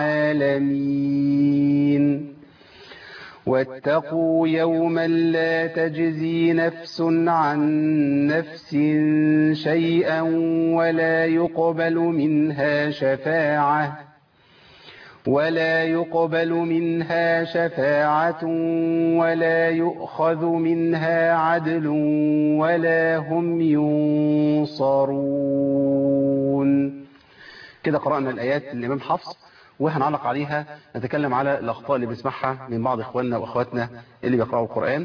العالمين واتقوا يوما لا تجزي نفس عن نفس شيئا ولا يقبل منها شفاعة ولا يقبل منها شفاعة ولا يؤخذ منها عدل ولا هم ينصرون كده قرأنا الآيات الإمام حفص وهنعلق عليها نتكلم على الأخطاء اللي بنسمعها من بعض إخواننا وأخواتنا اللي بيقرأوا القرآن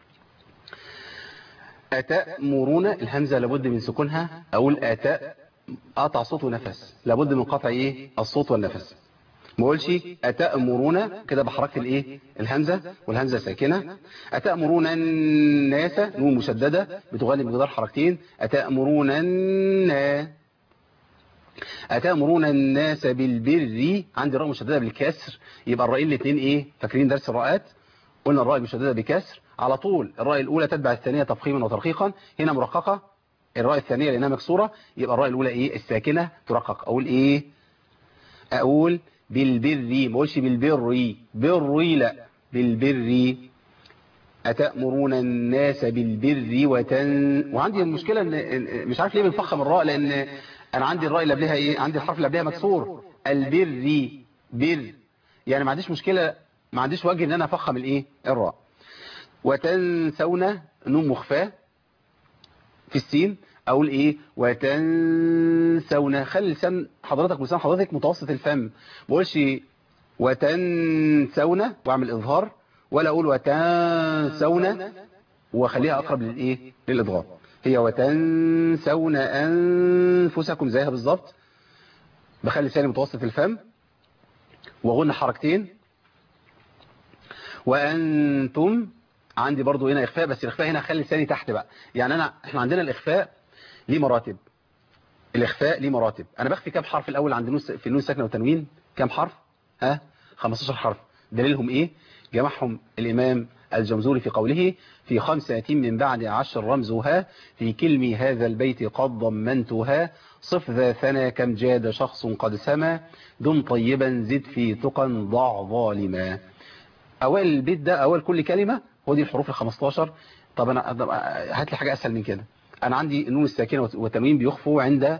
أتأمرون الهمزة لابد من سكونها أقول أتاء قطع صوت ونفس لابد من قطع إيه الصوت والنفس ما اقولش أتأمرون كده بحركة الإيه الهمزة والهمزة ساكنة أتأمرون الناس نون مشددة بتغني بمقدار حركتين أتأمرون الناس أتأمرون الناس بالبر عندي راء مشددة بالكسر يبقى الرأيين الاثنين ايه فاكرين درس الراءات قلنا الراء مشددة بكسر على طول الراء الأولى تتبع الثانية تفخيما وترقيقا هنا مرققة الراء الثانية لأنها مكسورة يبقى الراء الأولى ايه الساكنة ترقق أقول ايه أقول بالبر ما اقولش بالبر بري لا بالبر أتأمرون الناس بالبر وتن وعندي المشكلة ان مش عارف ليه بنفخم الراء لأن انا عندي الراء اللي قبلها ايه عندي الحرف اللي قبلها مكسور البر بر يعني ما عنديش مشكلة ما عنديش وجه ان انا افخم الايه الراء وتنسون نون مخفاه في السين اقول ايه وتنسون خلي لسان حضرتك ولسان حضرتك متوسط الفم ما اقولش وتنسون واعمل اظهار ولا اقول وتنسون واخليها اقرب للايه للادغام هي وتنسون أنفسكم زيها بالظبط بخلي لساني متوسط الفم وغن حركتين وأنتم عندي برضو هنا إخفاء بس الإخفاء هنا خلي لساني تحت بقى يعني أنا إحنا عندنا الإخفاء ليه مراتب الإخفاء ليه مراتب أنا بخفي كام حرف الأول عند نوس في النون ساكنة وتنوين كام حرف ها 15 حرف دليلهم إيه جمعهم الإمام الجمزوري في قوله في خمسة من بعد عشر رمزها في كلم هذا البيت قد ضمنتها صف ذا ثنى كم جاد شخص قد سما دم طيبا زد في تقى ضع ظالما أول البيت ده أول كل كلمة هو دي الحروف ال 15 طب أنا هات لي حاجة أسهل من كده أنا عندي النون الساكنة والتنوين بيخفوا عند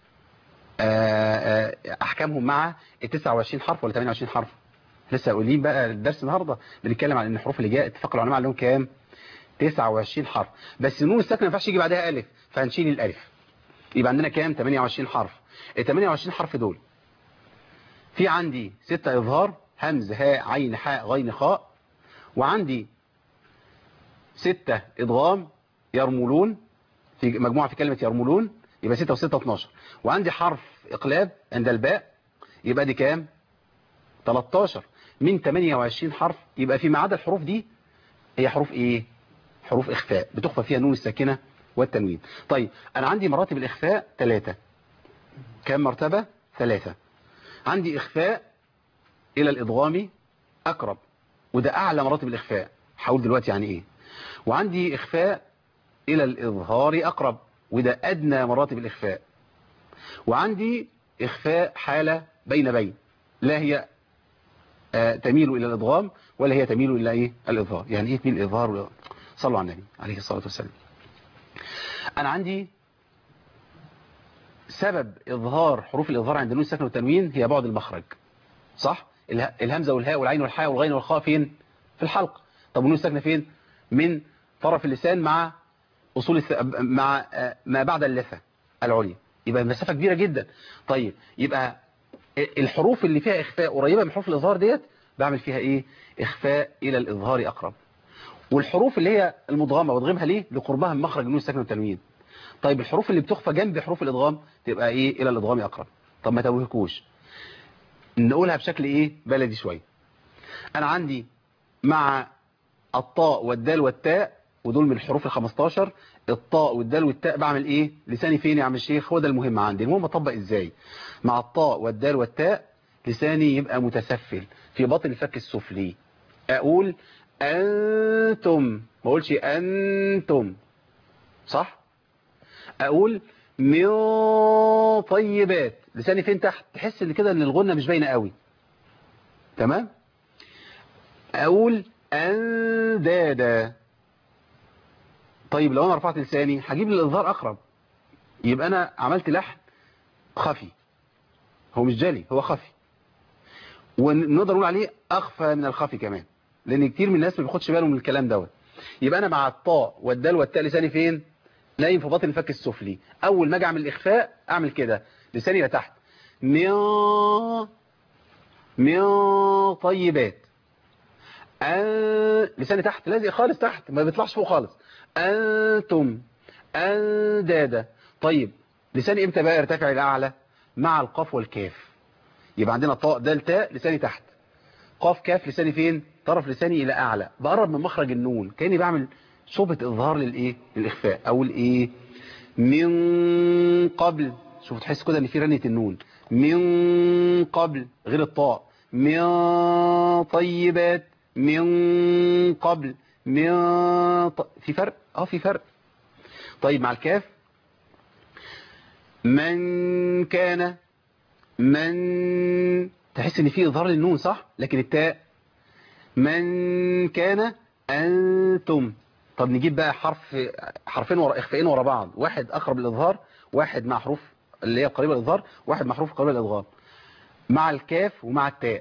أحكامهم مع ال 29 حرف ولا 28 حرف لسه قايلين بقى الدرس النهارده بنتكلم عن ان الحروف اللي جاء اتفق العلماء عليهم كام 29 حرف بس النون الساكنه ما ينفعش يجي بعدها الف فهنشيل الالف يبقى عندنا كام 28 حرف ال 28 حرف دول في عندي ستة اظهار همز هاء عين حاء غين خاء وعندي ستة ادغام يرملون في مجموعة في كلمة يرملون يبقى 6 و6 12 وعندي حرف اقلاب عند الباء يبقى دي كام 13 من 28 حرف يبقى فيما عدا الحروف دي هي حروف ايه حروف اخفاء بتخفى فيها النون الساكنة والتنوين طيب انا عندي مراتب الاخفاء ثلاثة كم مرتبة ثلاثة عندي اخفاء الى الادغام اقرب وده اعلى مراتب الاخفاء هقول دلوقتي يعني ايه وعندي اخفاء الى الاظهار اقرب وده ادنى مراتب الاخفاء وعندي اخفاء حالة بين بين لا هي آه، تميل الى الادغام ولا هي تميل الى ايه الاظهار يعني ايه تميل الاظهار ولا- صلوا على النبي عليه الصلاة والسلام انا عندي سبب اظهار حروف الاظهار عند النون الساكنه والتنوين هي بعد المخرج صح اله- الهمزه والهاء والعين والحاء والغين والخاء فين في الحلق طب والنون الساكنه فين من طرف اللسان مع اصول الث... مع آه، ما بعد اللثه العليا يبقى مسافه كبيره جدا طيب يبقى الحروف اللي فيها اخفاء قريبه من حروف الاظهار ديت بعمل فيها ايه اخفاء الى الاظهار اقرب والحروف اللي هي المدغمه بضغمها ليه لقربها من مخرج النون الساكنه والتنوين طيب الحروف اللي بتخفى جنب حروف الادغام تبقى ايه الى الادغام اقرب طب ما توهكوش نقولها بشكل ايه بلدي شويه انا عندي مع الطاء والدال والتاء ودول من الحروف ال 15 الطاء والدال والتاء بعمل ايه لساني فين يا عم الشيخ هو ده المهم عندي المهم اطبق ازاي مع الطاء والدال والتاء لساني يبقى متسفل في باطن الفك السفلي اقول انتم ما اقولش انتم صح اقول من طيبات لساني فين تحت تحس ان كده ان الغنه مش باينه قوي تمام اقول اندادا طيب لو انا رفعت لساني هجيب للاظهار اقرب يبقى انا عملت لحن خفي هو مش جلي هو خفي ونقدر نقول عليه اخفى من الخفي كمان لان كتير من الناس ما بياخدش باله من الكلام دوت يبقى انا مع الطاء والدال والتاء لساني فين نايم في باطن الفك السفلي اول ما اجي اعمل الاخفاء اعمل كده لساني لتحت من من طيبات أن... لساني تحت لازق خالص تحت ما بيطلعش فوق خالص انتم اندادا طيب لساني امتى بقى يرتفع الى اعلى مع القاف والكاف يبقى عندنا طاء دال تاء لساني تحت قاف كاف لساني فين طرف لساني الى اعلى بقرب من مخرج النون كاني بعمل شبهه اظهار للايه للاخفاء او الايه من قبل شوف تحس كده ان في رنه النون من قبل غير الطاء من طيبات من قبل من ط... في فرق اه في فرق طيب مع الكاف من كان من تحس ان في اظهار للنون صح لكن التاء من كان انتم طب نجيب بقى حرف حرفين ورا اخفائين ورا بعض واحد اقرب للاظهار واحد مع حروف اللي هي قريبه للاظهار واحد مع حروف قريبه للادغام مع الكاف ومع التاء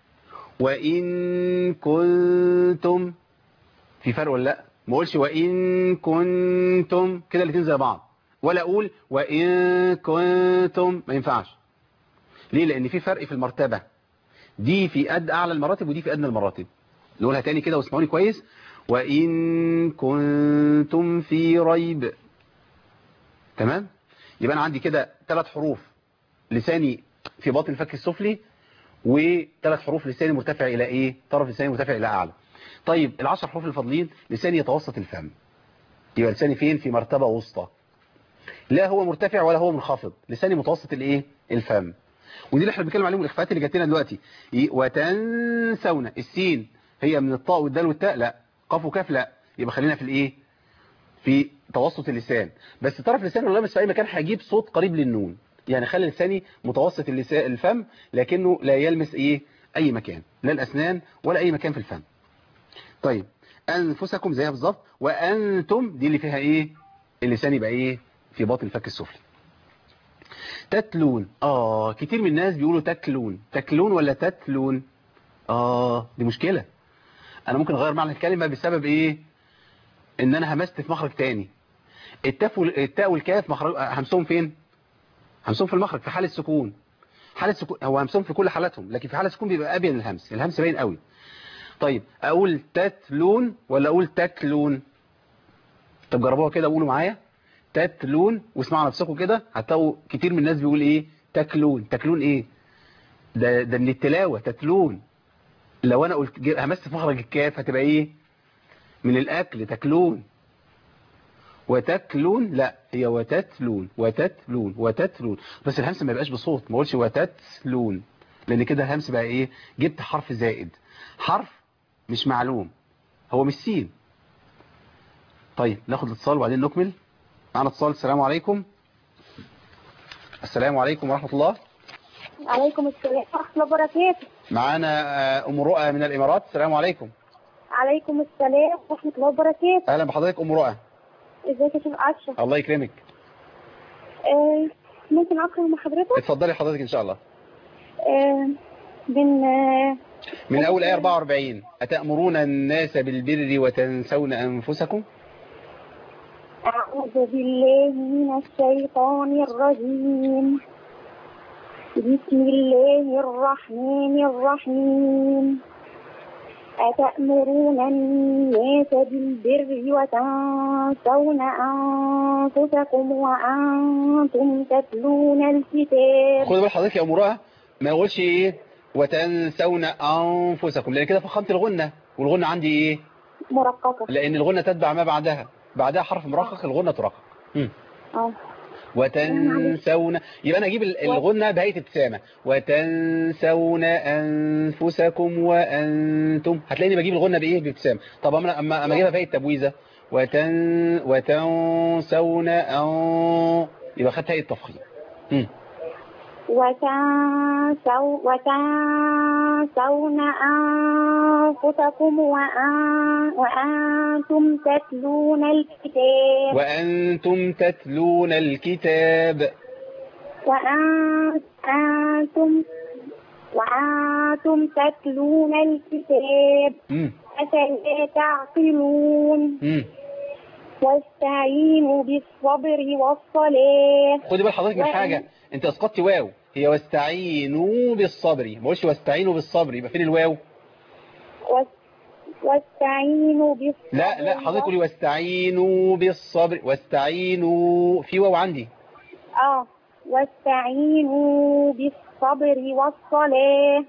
وان كنتم في فرق ولا لا ما اقولش وان كنتم كده الاثنين زي بعض ولا اقول وان كنتم ما ينفعش ليه لان في فرق في المرتبه دي في قد اعلى المراتب ودي في ادنى المراتب نقولها تاني كده واسمعوني كويس وان كنتم في ريب تمام يبقى انا عندي كده ثلاث حروف لساني في باطن الفك السفلي وثلاث حروف لساني مرتفع الى ايه طرف لساني مرتفع الى اعلى طيب العشر حروف الفاضلين لساني يتوسط الفم يبقى لساني فين في مرتبة وسطى لا هو مرتفع ولا هو منخفض لساني متوسط الايه الفم ودي اللي احنا بنتكلم عليهم الاخفاءات اللي جات لنا دلوقتي ي- وتنسون السين هي من الطاء والدال والتاء لا قاف وكاف لا يبقى خلينا في الايه في توسط اللسان بس طرف لساني لو لامس في اي مكان هيجيب صوت قريب للنون يعني خلي لساني متوسط اللسان الفم لكنه لا يلمس ايه اي مكان لا الاسنان ولا اي مكان في الفم طيب انفسكم زيها بالظبط وانتم دي اللي فيها ايه اللسان يبقى ايه في باطن الفك السفلي تتلون اه كتير من الناس بيقولوا تكلون تكلون ولا تتلون اه دي مشكلة انا ممكن اغير معنى الكلمة بسبب ايه ان انا همست في مخرج تاني التاء وال- التاء والكاف مخرج همسهم فين همسهم في المخرج في حالة سكون حالة سكون هو همسهم في كل حالاتهم لكن في حالة سكون بيبقى ابين الهمس الهمس باين قوي طيب اقول تتلون ولا اقول تكلون طب جربوها كده قولوا معايا تتلون واسمعوا نفسكم كده هتلاقوا كتير من الناس بيقول ايه تكلون تكلون ايه ده ده من التلاوة تتلون لو انا قلت جي- همست في مخرج الكاف هتبقى ايه من الاكل تاكلون وتاكلون لا هي وتتلون وتتلون وتتلون بس الهمس ما يبقاش بصوت ما اقولش وتتلون لان كده الهمس بقى ايه جبت حرف زائد حرف مش معلوم هو مش سين طيب ناخد الاتصال وبعدين نكمل معنا اتصال السلام عليكم السلام عليكم ورحمة الله عليكم السلام ورحمة الله وبركاته معانا آه، ام رؤى من الامارات السلام عليكم عليكم السلام ورحمة الله وبركاته اهلا بحضرتك ام رؤى ازيك يا شيخ أشرف الله يكرمك آه ممكن أقرأ مع حضرتك اتفضلي حضرتك ان شاء الله آه من آه من اول ايه 44 اتامرون الناس بالبر وتنسون انفسكم أعوذ بالله من الشيطان الرجيم بسم الله الرحمن الرحيم أتأمرون الناس بالبر وتنسون أنفسكم وأنتم تتلون الكتاب خدوا بال حضرتك يا ام رؤى ما اقولش ايه وتنسون انفسكم لان كده فخمت الغنه والغنه عندي ايه مرققة لان الغنه تتبع ما بعدها بعدها حرف مرقق الغنه ترقق مم. اه وتنسون يبقى انا اجيب ال- الغنه بهيئه ابتسامه وتنسون انفسكم وانتم هتلاقيني بجيب الغنه بايه بابتسامه طب اما اما أما اجيبها بهيئه تبويزه وتن وتنسون ان يبقى خدت هيئه تفخيم مم. وتنسوا وتنسون أنفسكم وأن وأنتم تتلون الكتاب وانتم تتلون الكتاب وأنتم وأنتم تتلون الكتاب مم. أفلا تعقلون مم. واستعينوا بالصبر والصلاة خدي بال حضرتك من حاجه انت اسقطتي واو هي واستعينوا بالصبر ما قلتش واستعينوا بالصبر يبقى فين الواو واس- واستعينوا بالصبر لا لا حضرتك قولي واستعينوا بالصبر واستعينوا في واو عندي اه واستعينوا بالصبر والصلاة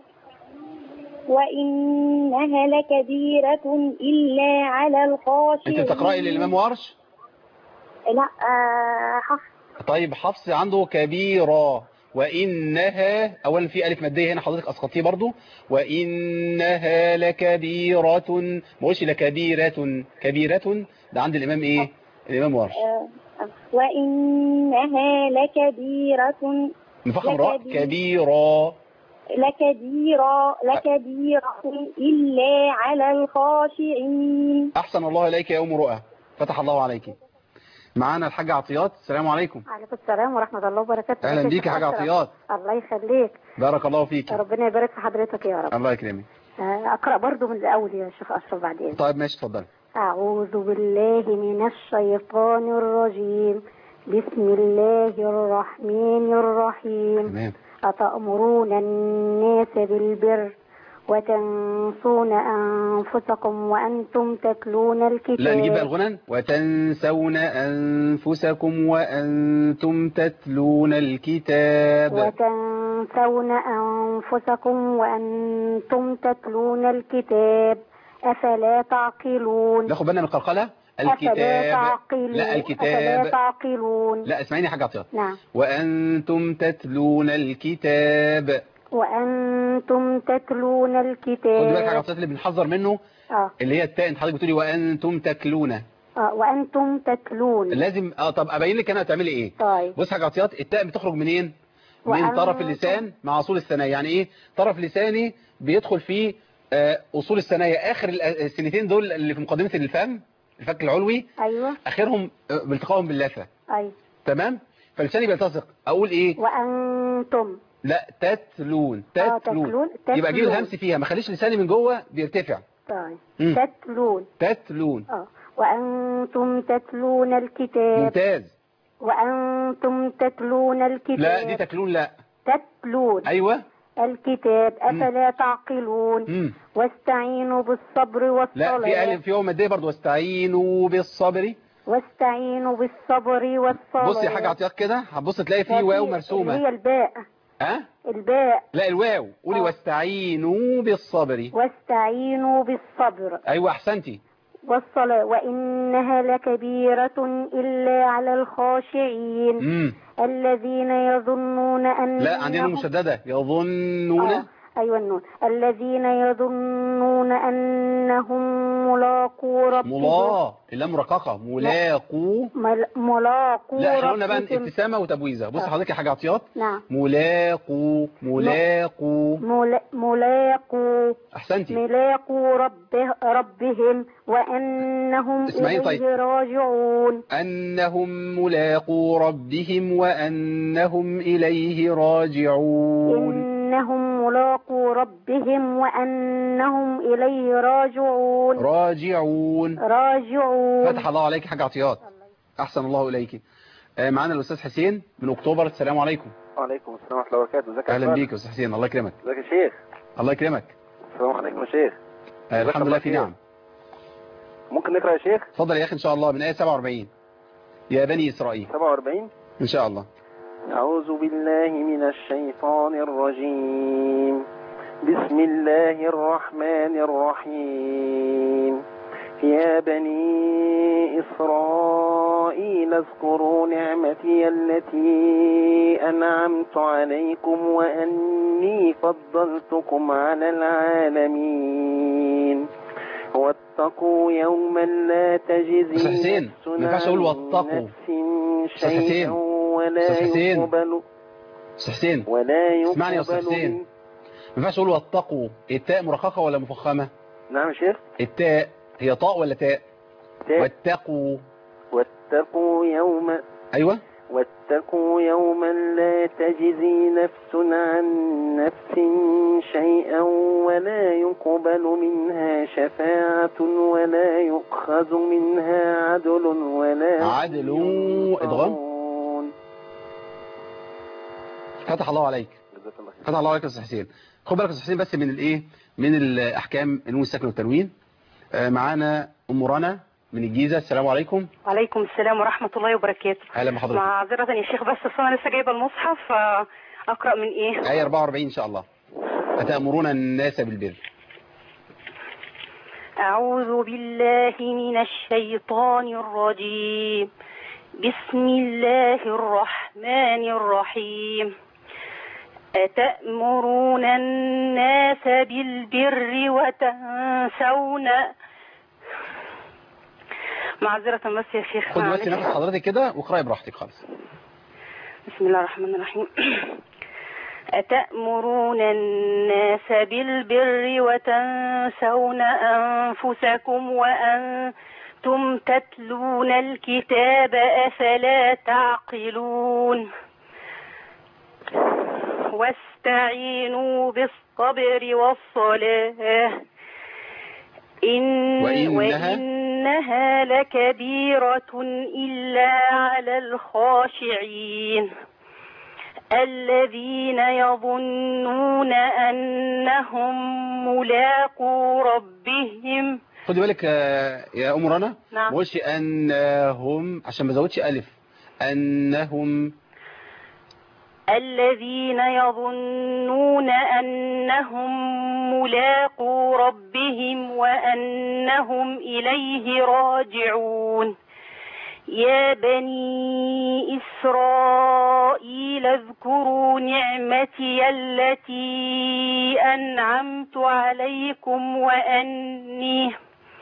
وإنها لكبيرة إلا على انت الخاشعين بتقرأي للإمام ورش لا آه حفظ طيب حفص عنده كبيرة وإنها أولا في ألف مادية هنا حضرتك أسقطيه برضو وإنها لكبيرة ما قولش لكبيرة كبيرة ده عند الإمام إيه الإمام ورش آه وإنها لكبيرة نفخم راء لكبير. كبيرة لكبيرة لكبيرة إلا على الخاشعين أحسن الله إليك يا أم رؤى فتح الله عليك معانا الحاجة عطيات السلام عليكم عليكم السلام ورحمة الله وبركاته أهلا بيك يا حاجة أشرف. عطيات الله يخليك بارك الله فيك ربنا يبارك في حضرتك يا رب الله يكرمك آه، أقرأ برضو من الأول يا شيخ أشرف بعدين طيب ماشي اتفضل أعوذ بالله من الشيطان الرجيم بسم الله الرحمن الرحيم تمام أتأمرون الناس بالبر وتنسون أنفسكم وأنتم تتلون الكتاب لا نجيب بقى الغنى وتنسون أنفسكم وأنتم تتلون الكتاب وتنسون أنفسكم وأنتم تتلون الكتاب أفلا تعقلون ناخد بالنا من القلقلة أفلا الكتاب تعقلون لا أفلا الكتاب تعقلون لا اسمعيني يا حاجة عطيات نعم وأنتم تتلون الكتاب وأنتم تتلون خد بالك يا حاجة الكتاب عطيات اللي بنحذر منه آه. اللي هي التاء انت حضرتك بتقولي وأنتم تتلون آه. وأنتم تتلون لازم اه طب ابين لك انا هتعملي ايه طيب بص حاجة عطيات التاء بتخرج منين من وأنتم- طرف اللسان مع اصول الثنايا يعني ايه طرف لساني بيدخل فيه آه، اصول الثنايا اخر ال- السنتين دول اللي في مقدمة الفم الفك العلوي أيوة اخرهم آه، بالتقائهم باللثة أيوة تمام فلساني بيلتصق اقول ايه وأنتم لا تتلون آه، تتلون تتلون، يبقى اجيب تتلون. الهمس فيها ما خليش لساني من جوه بيرتفع طيب مم. تتلون تتلون آه. وأنتم تتلون الكتاب ممتاز وأنتم تتلون الكتاب لا دي تكلون لا تتلون ايوه الكتاب مم. أفلا تعقلون مم. واستعينوا بالصبر لا في والصلاة الف في يوم ماديه برضه واستعينوا بالصبر واستعينوا بالصبر والصلاة بصي يا حاجه عطياك كده هتبص تلاقي في لا، واو اللي مرسومه هي الباء ها الباء لا الواو قولي آه. واستعينوا بالصبر واستعينوا بالصبر ايوه احسنتي والصلاة وإنها لكبيرة إلا على الخاشعين امم الذين يظنون أن لا عندنا مشددة يظنون آه. أيوة النون الذين يظنون أنهم ملاقو ربهم ملا اللام رقاقة ملاقو مل- ملاقو لا احنا قلنا بقى ربهم. ابتسامة وتبويزة بص آه. حضرتك يا حاجة عطيات نعم ملاقو ملاقو ملا- ملاقو احسنتي ملاقو ربه ربهم وأنهم اسمعي إليه طيب. راجعون أنهم ملاقو ربهم وأنهم إليه راجعون إنهم ملاقو ربهم وأنهم إليه راجعون راجعون راجعون فتح الله عليك حاجة عطيات أحسن الله إليك آه، معانا الأستاذ حسين من أكتوبر السلام عليكم وعليكم السلام ورحمة الله وبركاته ازيك يا أهلا أحمد؟ بيك يا أستاذ حسين الله يكرمك ازيك يا شيخ الله يكرمك السلام عليكم يا شيخ آه، جزاك الحمد الله لله في خير. نعم ممكن نقرأ يا شيخ اتفضل يا أخي إن شاء الله من آية 47 يا بني إسرائيل 47 إن شاء الله أعوذ بالله من الشيطان الرجيم بسم الله الرحمن الرحيم يا بني إسرائيل اذكروا نعمتي التي أنعمت عليكم وأني فضلتكم على العالمين واتقوا يوما لا تجزي أستاذ حسين، نفس ما ينفعش أقول عن واتقوا. نفس أستاذ حسين، شيئا ولا أستاذ حسين. يقبل أستاذ حسين ولا اسمعني يا أستاذ يقبل حسين. من- ما ينفعش أقول واتقوا التاء مرققة ولا مفخمة نعم يا شيخ التاء هي طاء ولا تاء تاء. واتقوا واتقوا يوما أيوة واتقوا يوما لا تجزي نفس عن نفس شيئا ولا يقبل منها شفاعة ولا يؤخذ منها عدل ولا هم عدل إدغام؟ ينصرون. فتح الله عليك جزاك الله خير فتح الله عليك يا استاذ حسين خد بالك يا استاذ حسين بس من الايه من الاحكام النون الساكن والتنوين آه، معانا ام رنا من الجيزه السلام عليكم وعليكم السلام ورحمة الله وبركاته اهلا بحضرتك معذرة يا شيخ بس أصل أنا لسه جايبة المصحف فأقرأ من إيه ايه 44 ان شاء الله اتامرون الناس بالبر أعوذ بالله من الشيطان الرجيم بسم الله الرحمن الرحيم أتأمرون الناس بالبر وتنسون معذرة بس يا شيخ خد بس معلش. نفس حضرتك كده واقراي براحتك خالص بسم الله الرحمن الرحيم أتأمرون الناس بالبر وتنسون أنفسكم وأنتم تتلون الكتاب أفلا تعقلون واستعينوا بالصبر والصلاة إن وإنها- وإنها لكبيرة إلا على الخاشعين الذين يظنون أنهم ملاقو ربهم خدي بالك آه، يا ام رنا نعم. ما قولش انهم عشان ما زودش الف انهم الذين يظنون أنهم ملاقو ربهم وأنهم إليه راجعون يا بني إسرائيل اذكروا نعمتي التي أنعمت عليكم وأني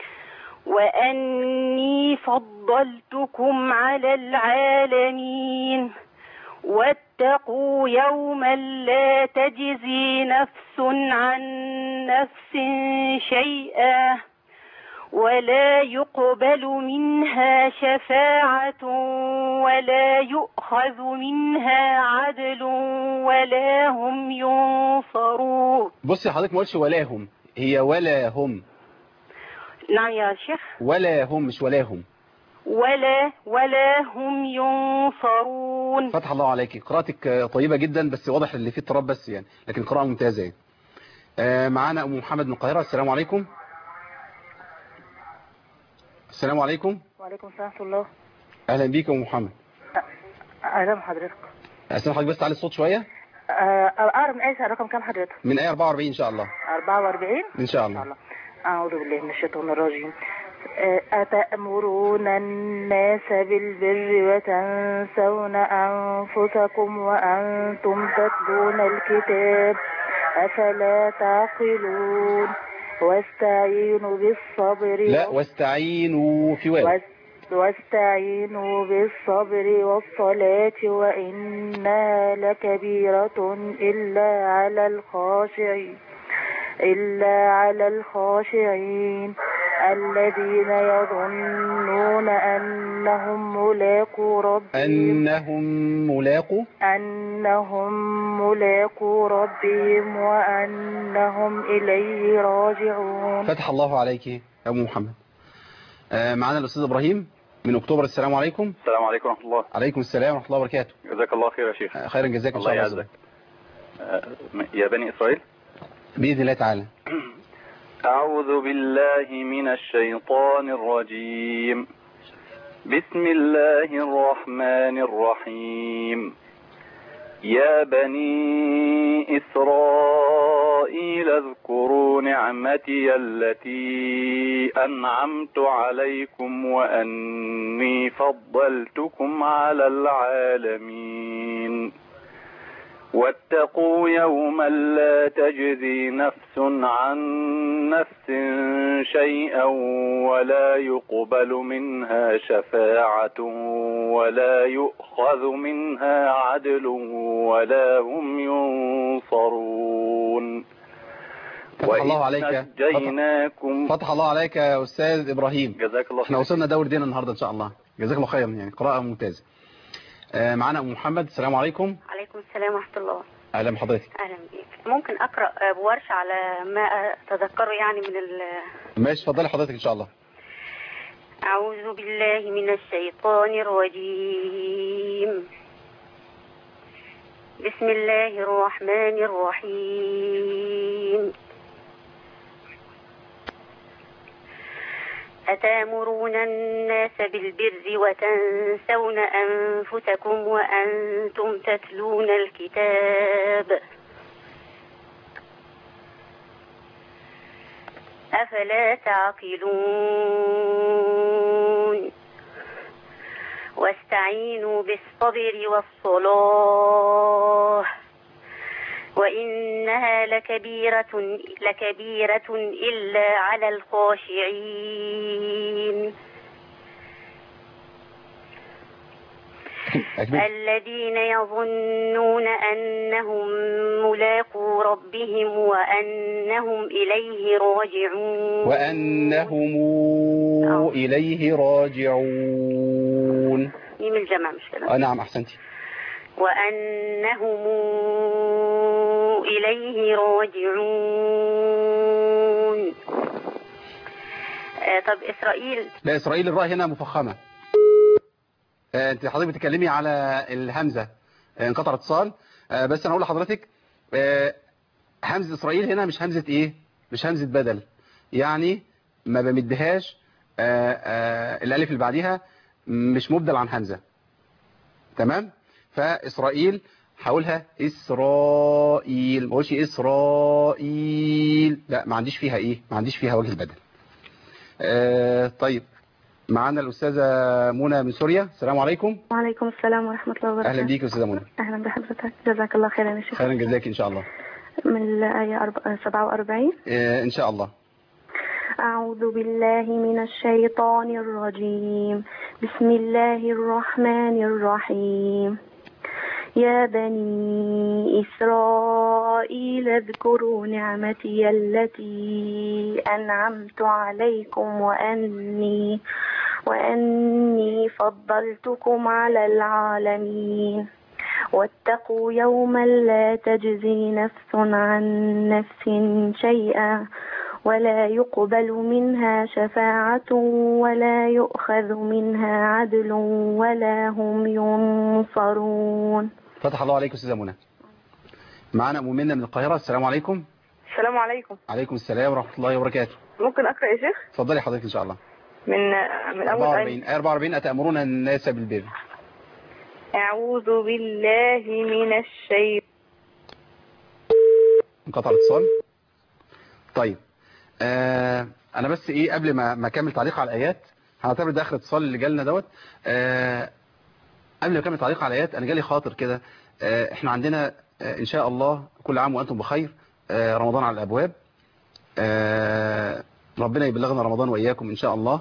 وأني فضلتكم على العالمين واتقوا يوما لا تجزي نفس عن نفس شيئا ولا يقبل منها شفاعة ولا يؤخذ منها عدل ولا هم ينصرون بصي حضرتك ما قولش ولاهم هي ولا هم نعم يا شيخ ولا هم مش ولاهم ولا ولا هم ينصرون فتح الله عليك قراءتك آه، طيبة جدا بس واضح اللي فيه اضطراب بس يعني لكن قراءة ممتازة يعني آه، معانا ام محمد من القاهرة السلام عليكم السلام عليكم وعليكم السلام ورحمة الله اهلا بيك يا ام محمد أهلا بحضرتك استنى حضرتك بس تعلي الصوت شوية آه، أعرف من آية رقم كام حضرتك؟ من آية 44 ان شاء الله 44 ان شاء إن شاء الله الله أعوذ بالله من الشيطان الرجيم آه، أتأمرون الناس بالبر وتنسون أنفسكم وأنتم تتلون الكتاب أفلا تعقلون واستعينوا بالصبر لا واستعينوا في واو واس- واستعينوا بالصبر والصلاة وإنها لكبيرة إلا على الخاشعين إلا على الخاشعين الذين يظنون أنهم ملاقو ربهم أنهم ملاقوا أنهم ملاقو ربهم وأنهم إليه راجعون فتح الله عليك يا أم محمد آه، معنا الأستاذ إبراهيم من أكتوبر السلام عليكم السلام عليكم ورحمة الله عليكم السلام ورحمة الله وبركاته جزاك الله خير يا شيخ آه، خيرا جزاك إن الله شاء الله يعزك آه، يا بني إسرائيل بإذن الله تعالى أعوذ بالله من الشيطان الرجيم بسم الله الرحمن الرحيم يا بني إسرائيل اذكروا نعمتي التي أنعمت عليكم وأني فضلتكم على العالمين واتقوا يوما لا تجزي نفس عن نفس شيئا ولا يقبل منها شفاعة ولا يؤخذ منها عدل ولا هم ينصرون فتح الله عليك نجيناكم فتح الله عليك يا أستاذ إبراهيم جزاك الله احنا خير وصلنا دور دين النهاردة إن شاء الله جزاك الله خيرا يعني قراءة ممتازة آه، معنا أم محمد السلام عليكم عليكم السلام ورحمة الله أهلا بحضرتك أهلا بيك ممكن أقرأ بورش على ما أتذكره يعني من ال ماشي اتفضلي حضرتك إن شاء الله أعوذ بالله من الشيطان الرجيم بسم الله الرحمن الرحيم أتامرون الناس بالبر وتنسون أنفسكم وأنتم تتلون الكتاب أفلا تعقلون واستعينوا بالصبر والصلاة وإنها لكبيرة لكبيرة إلا على الخاشعين أكمل الذين يظنون أنهم ملاقو ربهم وأنهم إليه راجعون وأنهم إليه راجعون ميم الجمع مش كده آه نعم أحسنتي وأنهم إليه راجعون آه طب إسرائيل لا إسرائيل الراء هنا مفخمة آه، أنت حضرتك بتتكلمي على الهمزة آه، انقطع اتصال آه، بس أنا أقول لحضرتك آه، همزة إسرائيل هنا مش همزة إيه مش همزة بدل يعني ما بمدهاش آه، آه، الألف اللي بعديها مش مبدل عن همزة تمام فإسرائيل حاولها إسرائيل ما اقولش إسرائيل لا ما عنديش فيها إيه ما عنديش فيها وجه البدل آه، طيب معانا الأستاذة منى من سوريا السلام عليكم وعليكم السلام ورحمة الله وبركاته أهلا بيك يا أستاذة منى أهلا بحضرتك جزاك الله خيرا يا شيخ خيرا جزاك إن شاء الله من الآية أرب- 47 آه، إن شاء الله أعوذ بالله من الشيطان الرجيم بسم الله الرحمن الرحيم يا بني إسرائيل اذكروا نعمتي التي أنعمت عليكم وأني وأني فضلتكم على العالمين واتقوا يوما لا تجزي نفس عن نفس شيئا ولا يقبل منها شفاعة ولا يؤخذ منها عدل ولا هم ينصرون فتح الله عليكم أستاذة منى معانا أم منى من القاهرة السلام عليكم السلام عليكم عليكم السلام ورحمة الله وبركاته ممكن أقرأ يا شيخ اتفضلي حضرتك إن شاء الله من من أول 44 آية آية 44 أتأمرون الناس بالبر أعوذ بالله من الشيطان انقطع الاتصال طيب آه انا بس ايه قبل ما ما اكمل تعليق على الايات هنعتبر ده اخر اتصال اللي جالنا دوت آه قبل ما اكمل تعليق على الايات انا جالي خاطر كده آه احنا عندنا آه ان شاء الله كل عام وانتم بخير آه رمضان على الابواب آه ربنا يبلغنا رمضان واياكم ان شاء الله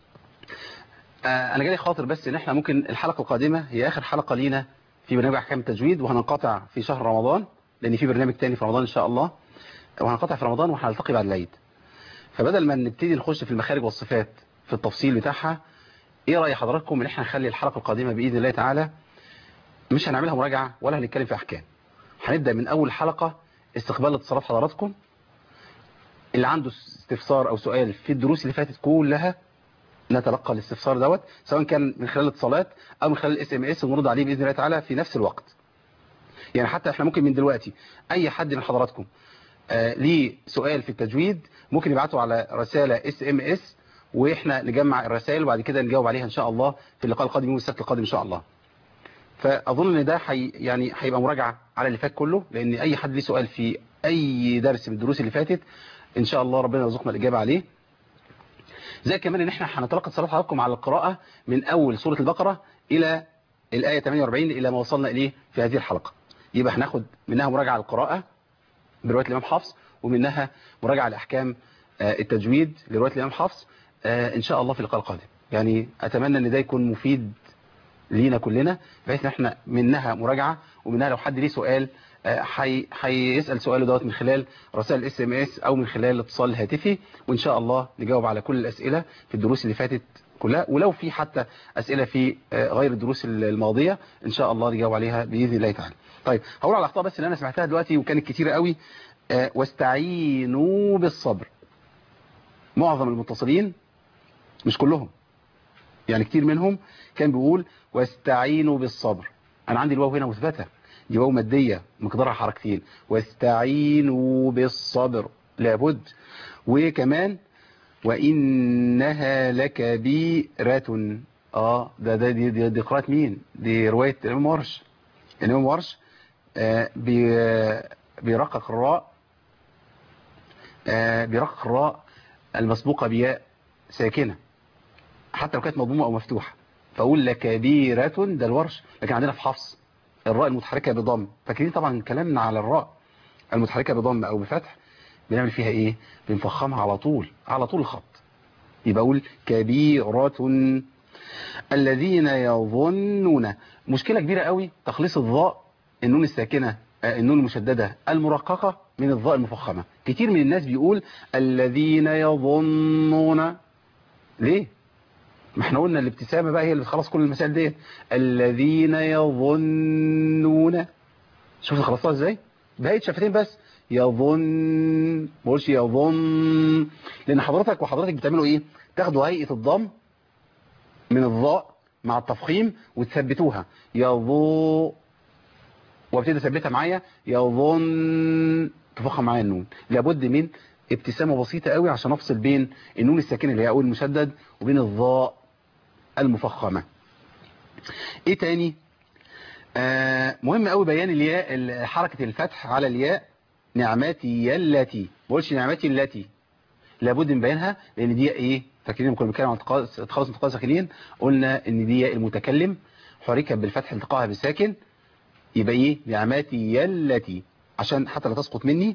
آه انا جالي خاطر بس ان احنا ممكن الحلقه القادمه هي اخر حلقه لينا في برنامج احكام التجويد وهننقطع في شهر رمضان لان في برنامج تاني في رمضان ان شاء الله وهنقطع في رمضان وهنلتقي بعد العيد فبدل ما نبتدي نخش في المخارج والصفات في التفصيل بتاعها ايه رأي حضراتكم ان احنا نخلي الحلقة القادمة بإذن الله تعالى مش هنعملها مراجعة ولا هنتكلم في احكام هنبدأ من اول حلقة استقبال اتصالات حضراتكم اللي عنده استفسار او سؤال في الدروس اللي فاتت كلها نتلقى الاستفسار دوت سواء كان من خلال الاتصالات او من خلال الاس ام اس ونرد عليه باذن الله تعالى في نفس الوقت يعني حتى احنا ممكن من دلوقتي اي حد من حضراتكم آه ليه سؤال في التجويد ممكن يبعته على رسالة اس ام اس واحنا نجمع الرسائل وبعد كده نجاوب عليها ان شاء الله في اللقاء القادم يوم السبت القادم ان شاء الله فاظن ان ده حي يعني هيبقى مراجعه على اللي فات كله لان اي حد ليه سؤال في اي درس من الدروس اللي فاتت ان شاء الله ربنا يرزقنا الاجابه عليه زي كمان ان احنا هنتلقى اتصالات حضراتكم على القراءه من اول سوره البقره الى الايه 48 الى ما وصلنا اليه في هذه الحلقه يبقى هناخد منها مراجعه على القراءه بروايه الامام حفص ومنها مراجعه لاحكام التجويد لروايه الامام حفص ان شاء الله في اللقاء القادم يعني اتمنى ان ده يكون مفيد لينا كلنا بحيث ان احنا منها مراجعه ومنها لو حد ليه سؤال هيسال حي سؤاله دوت من خلال رسائل الاس ام اس او من خلال الاتصال الهاتفي وان شاء الله نجاوب على كل الاسئله في الدروس اللي فاتت كلها ولو في حتى اسئله في غير الدروس الماضيه ان شاء الله نجاوب عليها باذن الله تعالى طيب هقول على الاخطاء بس اللي انا سمعتها دلوقتي وكانت كتيره قوي واستعينوا بالصبر معظم المتصلين مش كلهم يعني كتير منهم كان بيقول واستعينوا بالصبر انا عندي الواو هنا مثبته دي واو ماديه مقدارها حركتين واستعينوا بالصبر لابد وكمان وانها لكبيره اه ده ده دي, دي, دي قراءه مين دي روايه الامام ورش الامام ورش آه بي بيرقق الراء آه بيرقق الراء المسبوقه بياء ساكنه حتى لو كانت مضمومه او مفتوحه فاقول لكبيره ده الورش لكن عندنا في حفص الراء المتحركه بضم فاكرين طبعا كلامنا على الراء المتحركه بضم او بفتح بنعمل فيها ايه بنفخمها على طول على طول الخط يبقى اقول كبيره الذين يظنون مشكله كبيره قوي تخليص الضاء النون الساكنه النون المشدده المرققه من الضاء المفخمه كتير من الناس بيقول الذين يظنون ليه ما احنا قلنا الابتسامة بقى هي اللي بتخلص كل المسائل ديت الذين يظنون شوف خلصتها ازاي بقيت شفتين بس يظن ما بقولش يظن لان حضرتك وحضرتك بتعملوا ايه تاخدوا هيئة الضم من الضاء مع التفخيم وتثبتوها يظو وابتدي اثبتها معايا يظن تفخم معايا النون لابد من ابتسامة بسيطة قوي عشان افصل بين النون الساكنة اللي هي اول مشدد وبين الضاء المفخمة ايه تاني آه مهم قوي بيان الياء حركة الفتح على الياء نعمتي التي ما بقولش نعمتي التي لابد من بيانها لان دي ايه فاكرين كنا بنتكلم عن تخلص انتقاء ساكنين قلنا ان دي ياء المتكلم حركت بالفتح التقاها بالساكن يبقى ايه نعمتي التي عشان حتى لا تسقط مني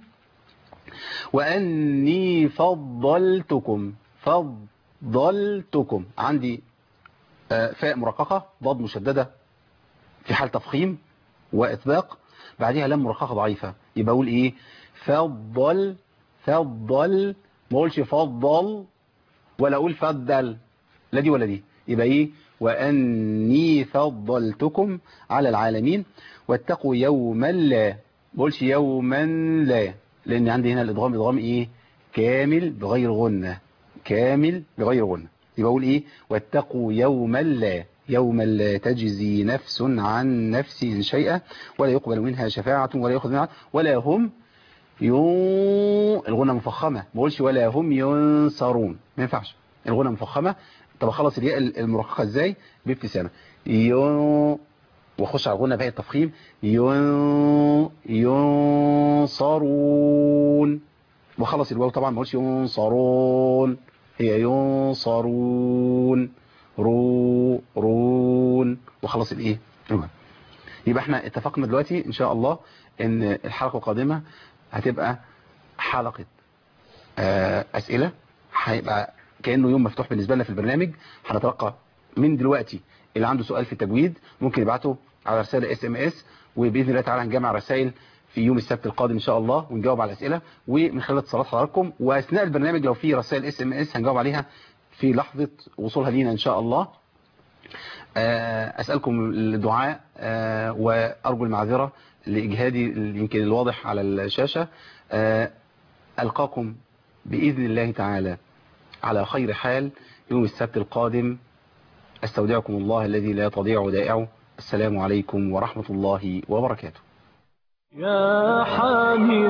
وأني فضلتكم فضلتكم عندي فاء مرققة ضاد مشددة في حال تفخيم وإطباق بعدها لام مرققة ضعيفة يبقى أقول إيه فضل فضل ما أقولش فضل ولا أقول فضل لا دي ولا دي يبقى إيه وأني فضلتكم على العالمين واتقوا يوما لا ما أقولش يوما لا لان عندي هنا الادغام ادغام ايه كامل بغير غنة كامل بغير غنة يبقى اقول ايه واتقوا يوما لا يوما لا تجزي نفس عن نفس شيئا ولا يقبل منها شفاعة ولا يأخذ منها ولا هم يون الغنة مفخمة ما بقولش ولا هم ينصرون ما ينفعش الغنة مفخمة طب اخلص الياء المرققة ازاي بابتسامة يون واخش على الغنى بقى التفخيم ينصرون وخلص الواو طبعا ما قلتش ينصرون هي ينصرون رو رون وخلص الايه الواو يبقى احنا اتفقنا دلوقتي ان شاء الله ان الحلقه القادمه هتبقى حلقه آه، اسئله هيبقى كانه يوم مفتوح بالنسبه لنا في البرنامج هنتلقى من دلوقتي اللي عنده سؤال في التجويد ممكن يبعته على رساله اس ام اس وباذن الله تعالى هنجمع رسائل في يوم السبت القادم ان شاء الله ونجاوب على الاسئله ومن خلال اتصالات حضراتكم واثناء البرنامج لو في رسائل اس ام اس هنجاوب عليها في لحظه وصولها لينا ان شاء الله آه، أسألكم الدعاء آه، وأرجو المعذرة لإجهادي اللي يمكن الواضح على الشاشة آه، ألقاكم بإذن الله تعالى على خير حال يوم السبت القادم أستودعكم الله الذي لا تضيع ودائعه السلام عليكم ورحمة الله وبركاته يا حامل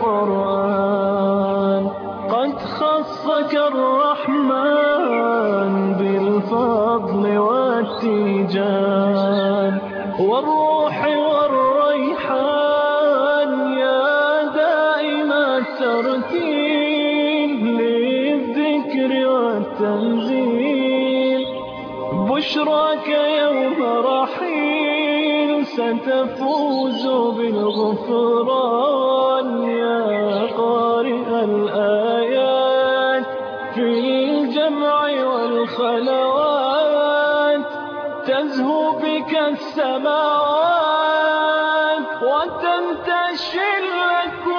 القرآن قد خصك الرحمن بالفضل والتيجان والروح والريحان يا دائم الترتيل للذكر والتنزيل بشراك يوم رحيل ستفوز بالغفران يا قارئ الآيات في الجمع والخلوات تزهو بك السماوات وتنتشي الأكوان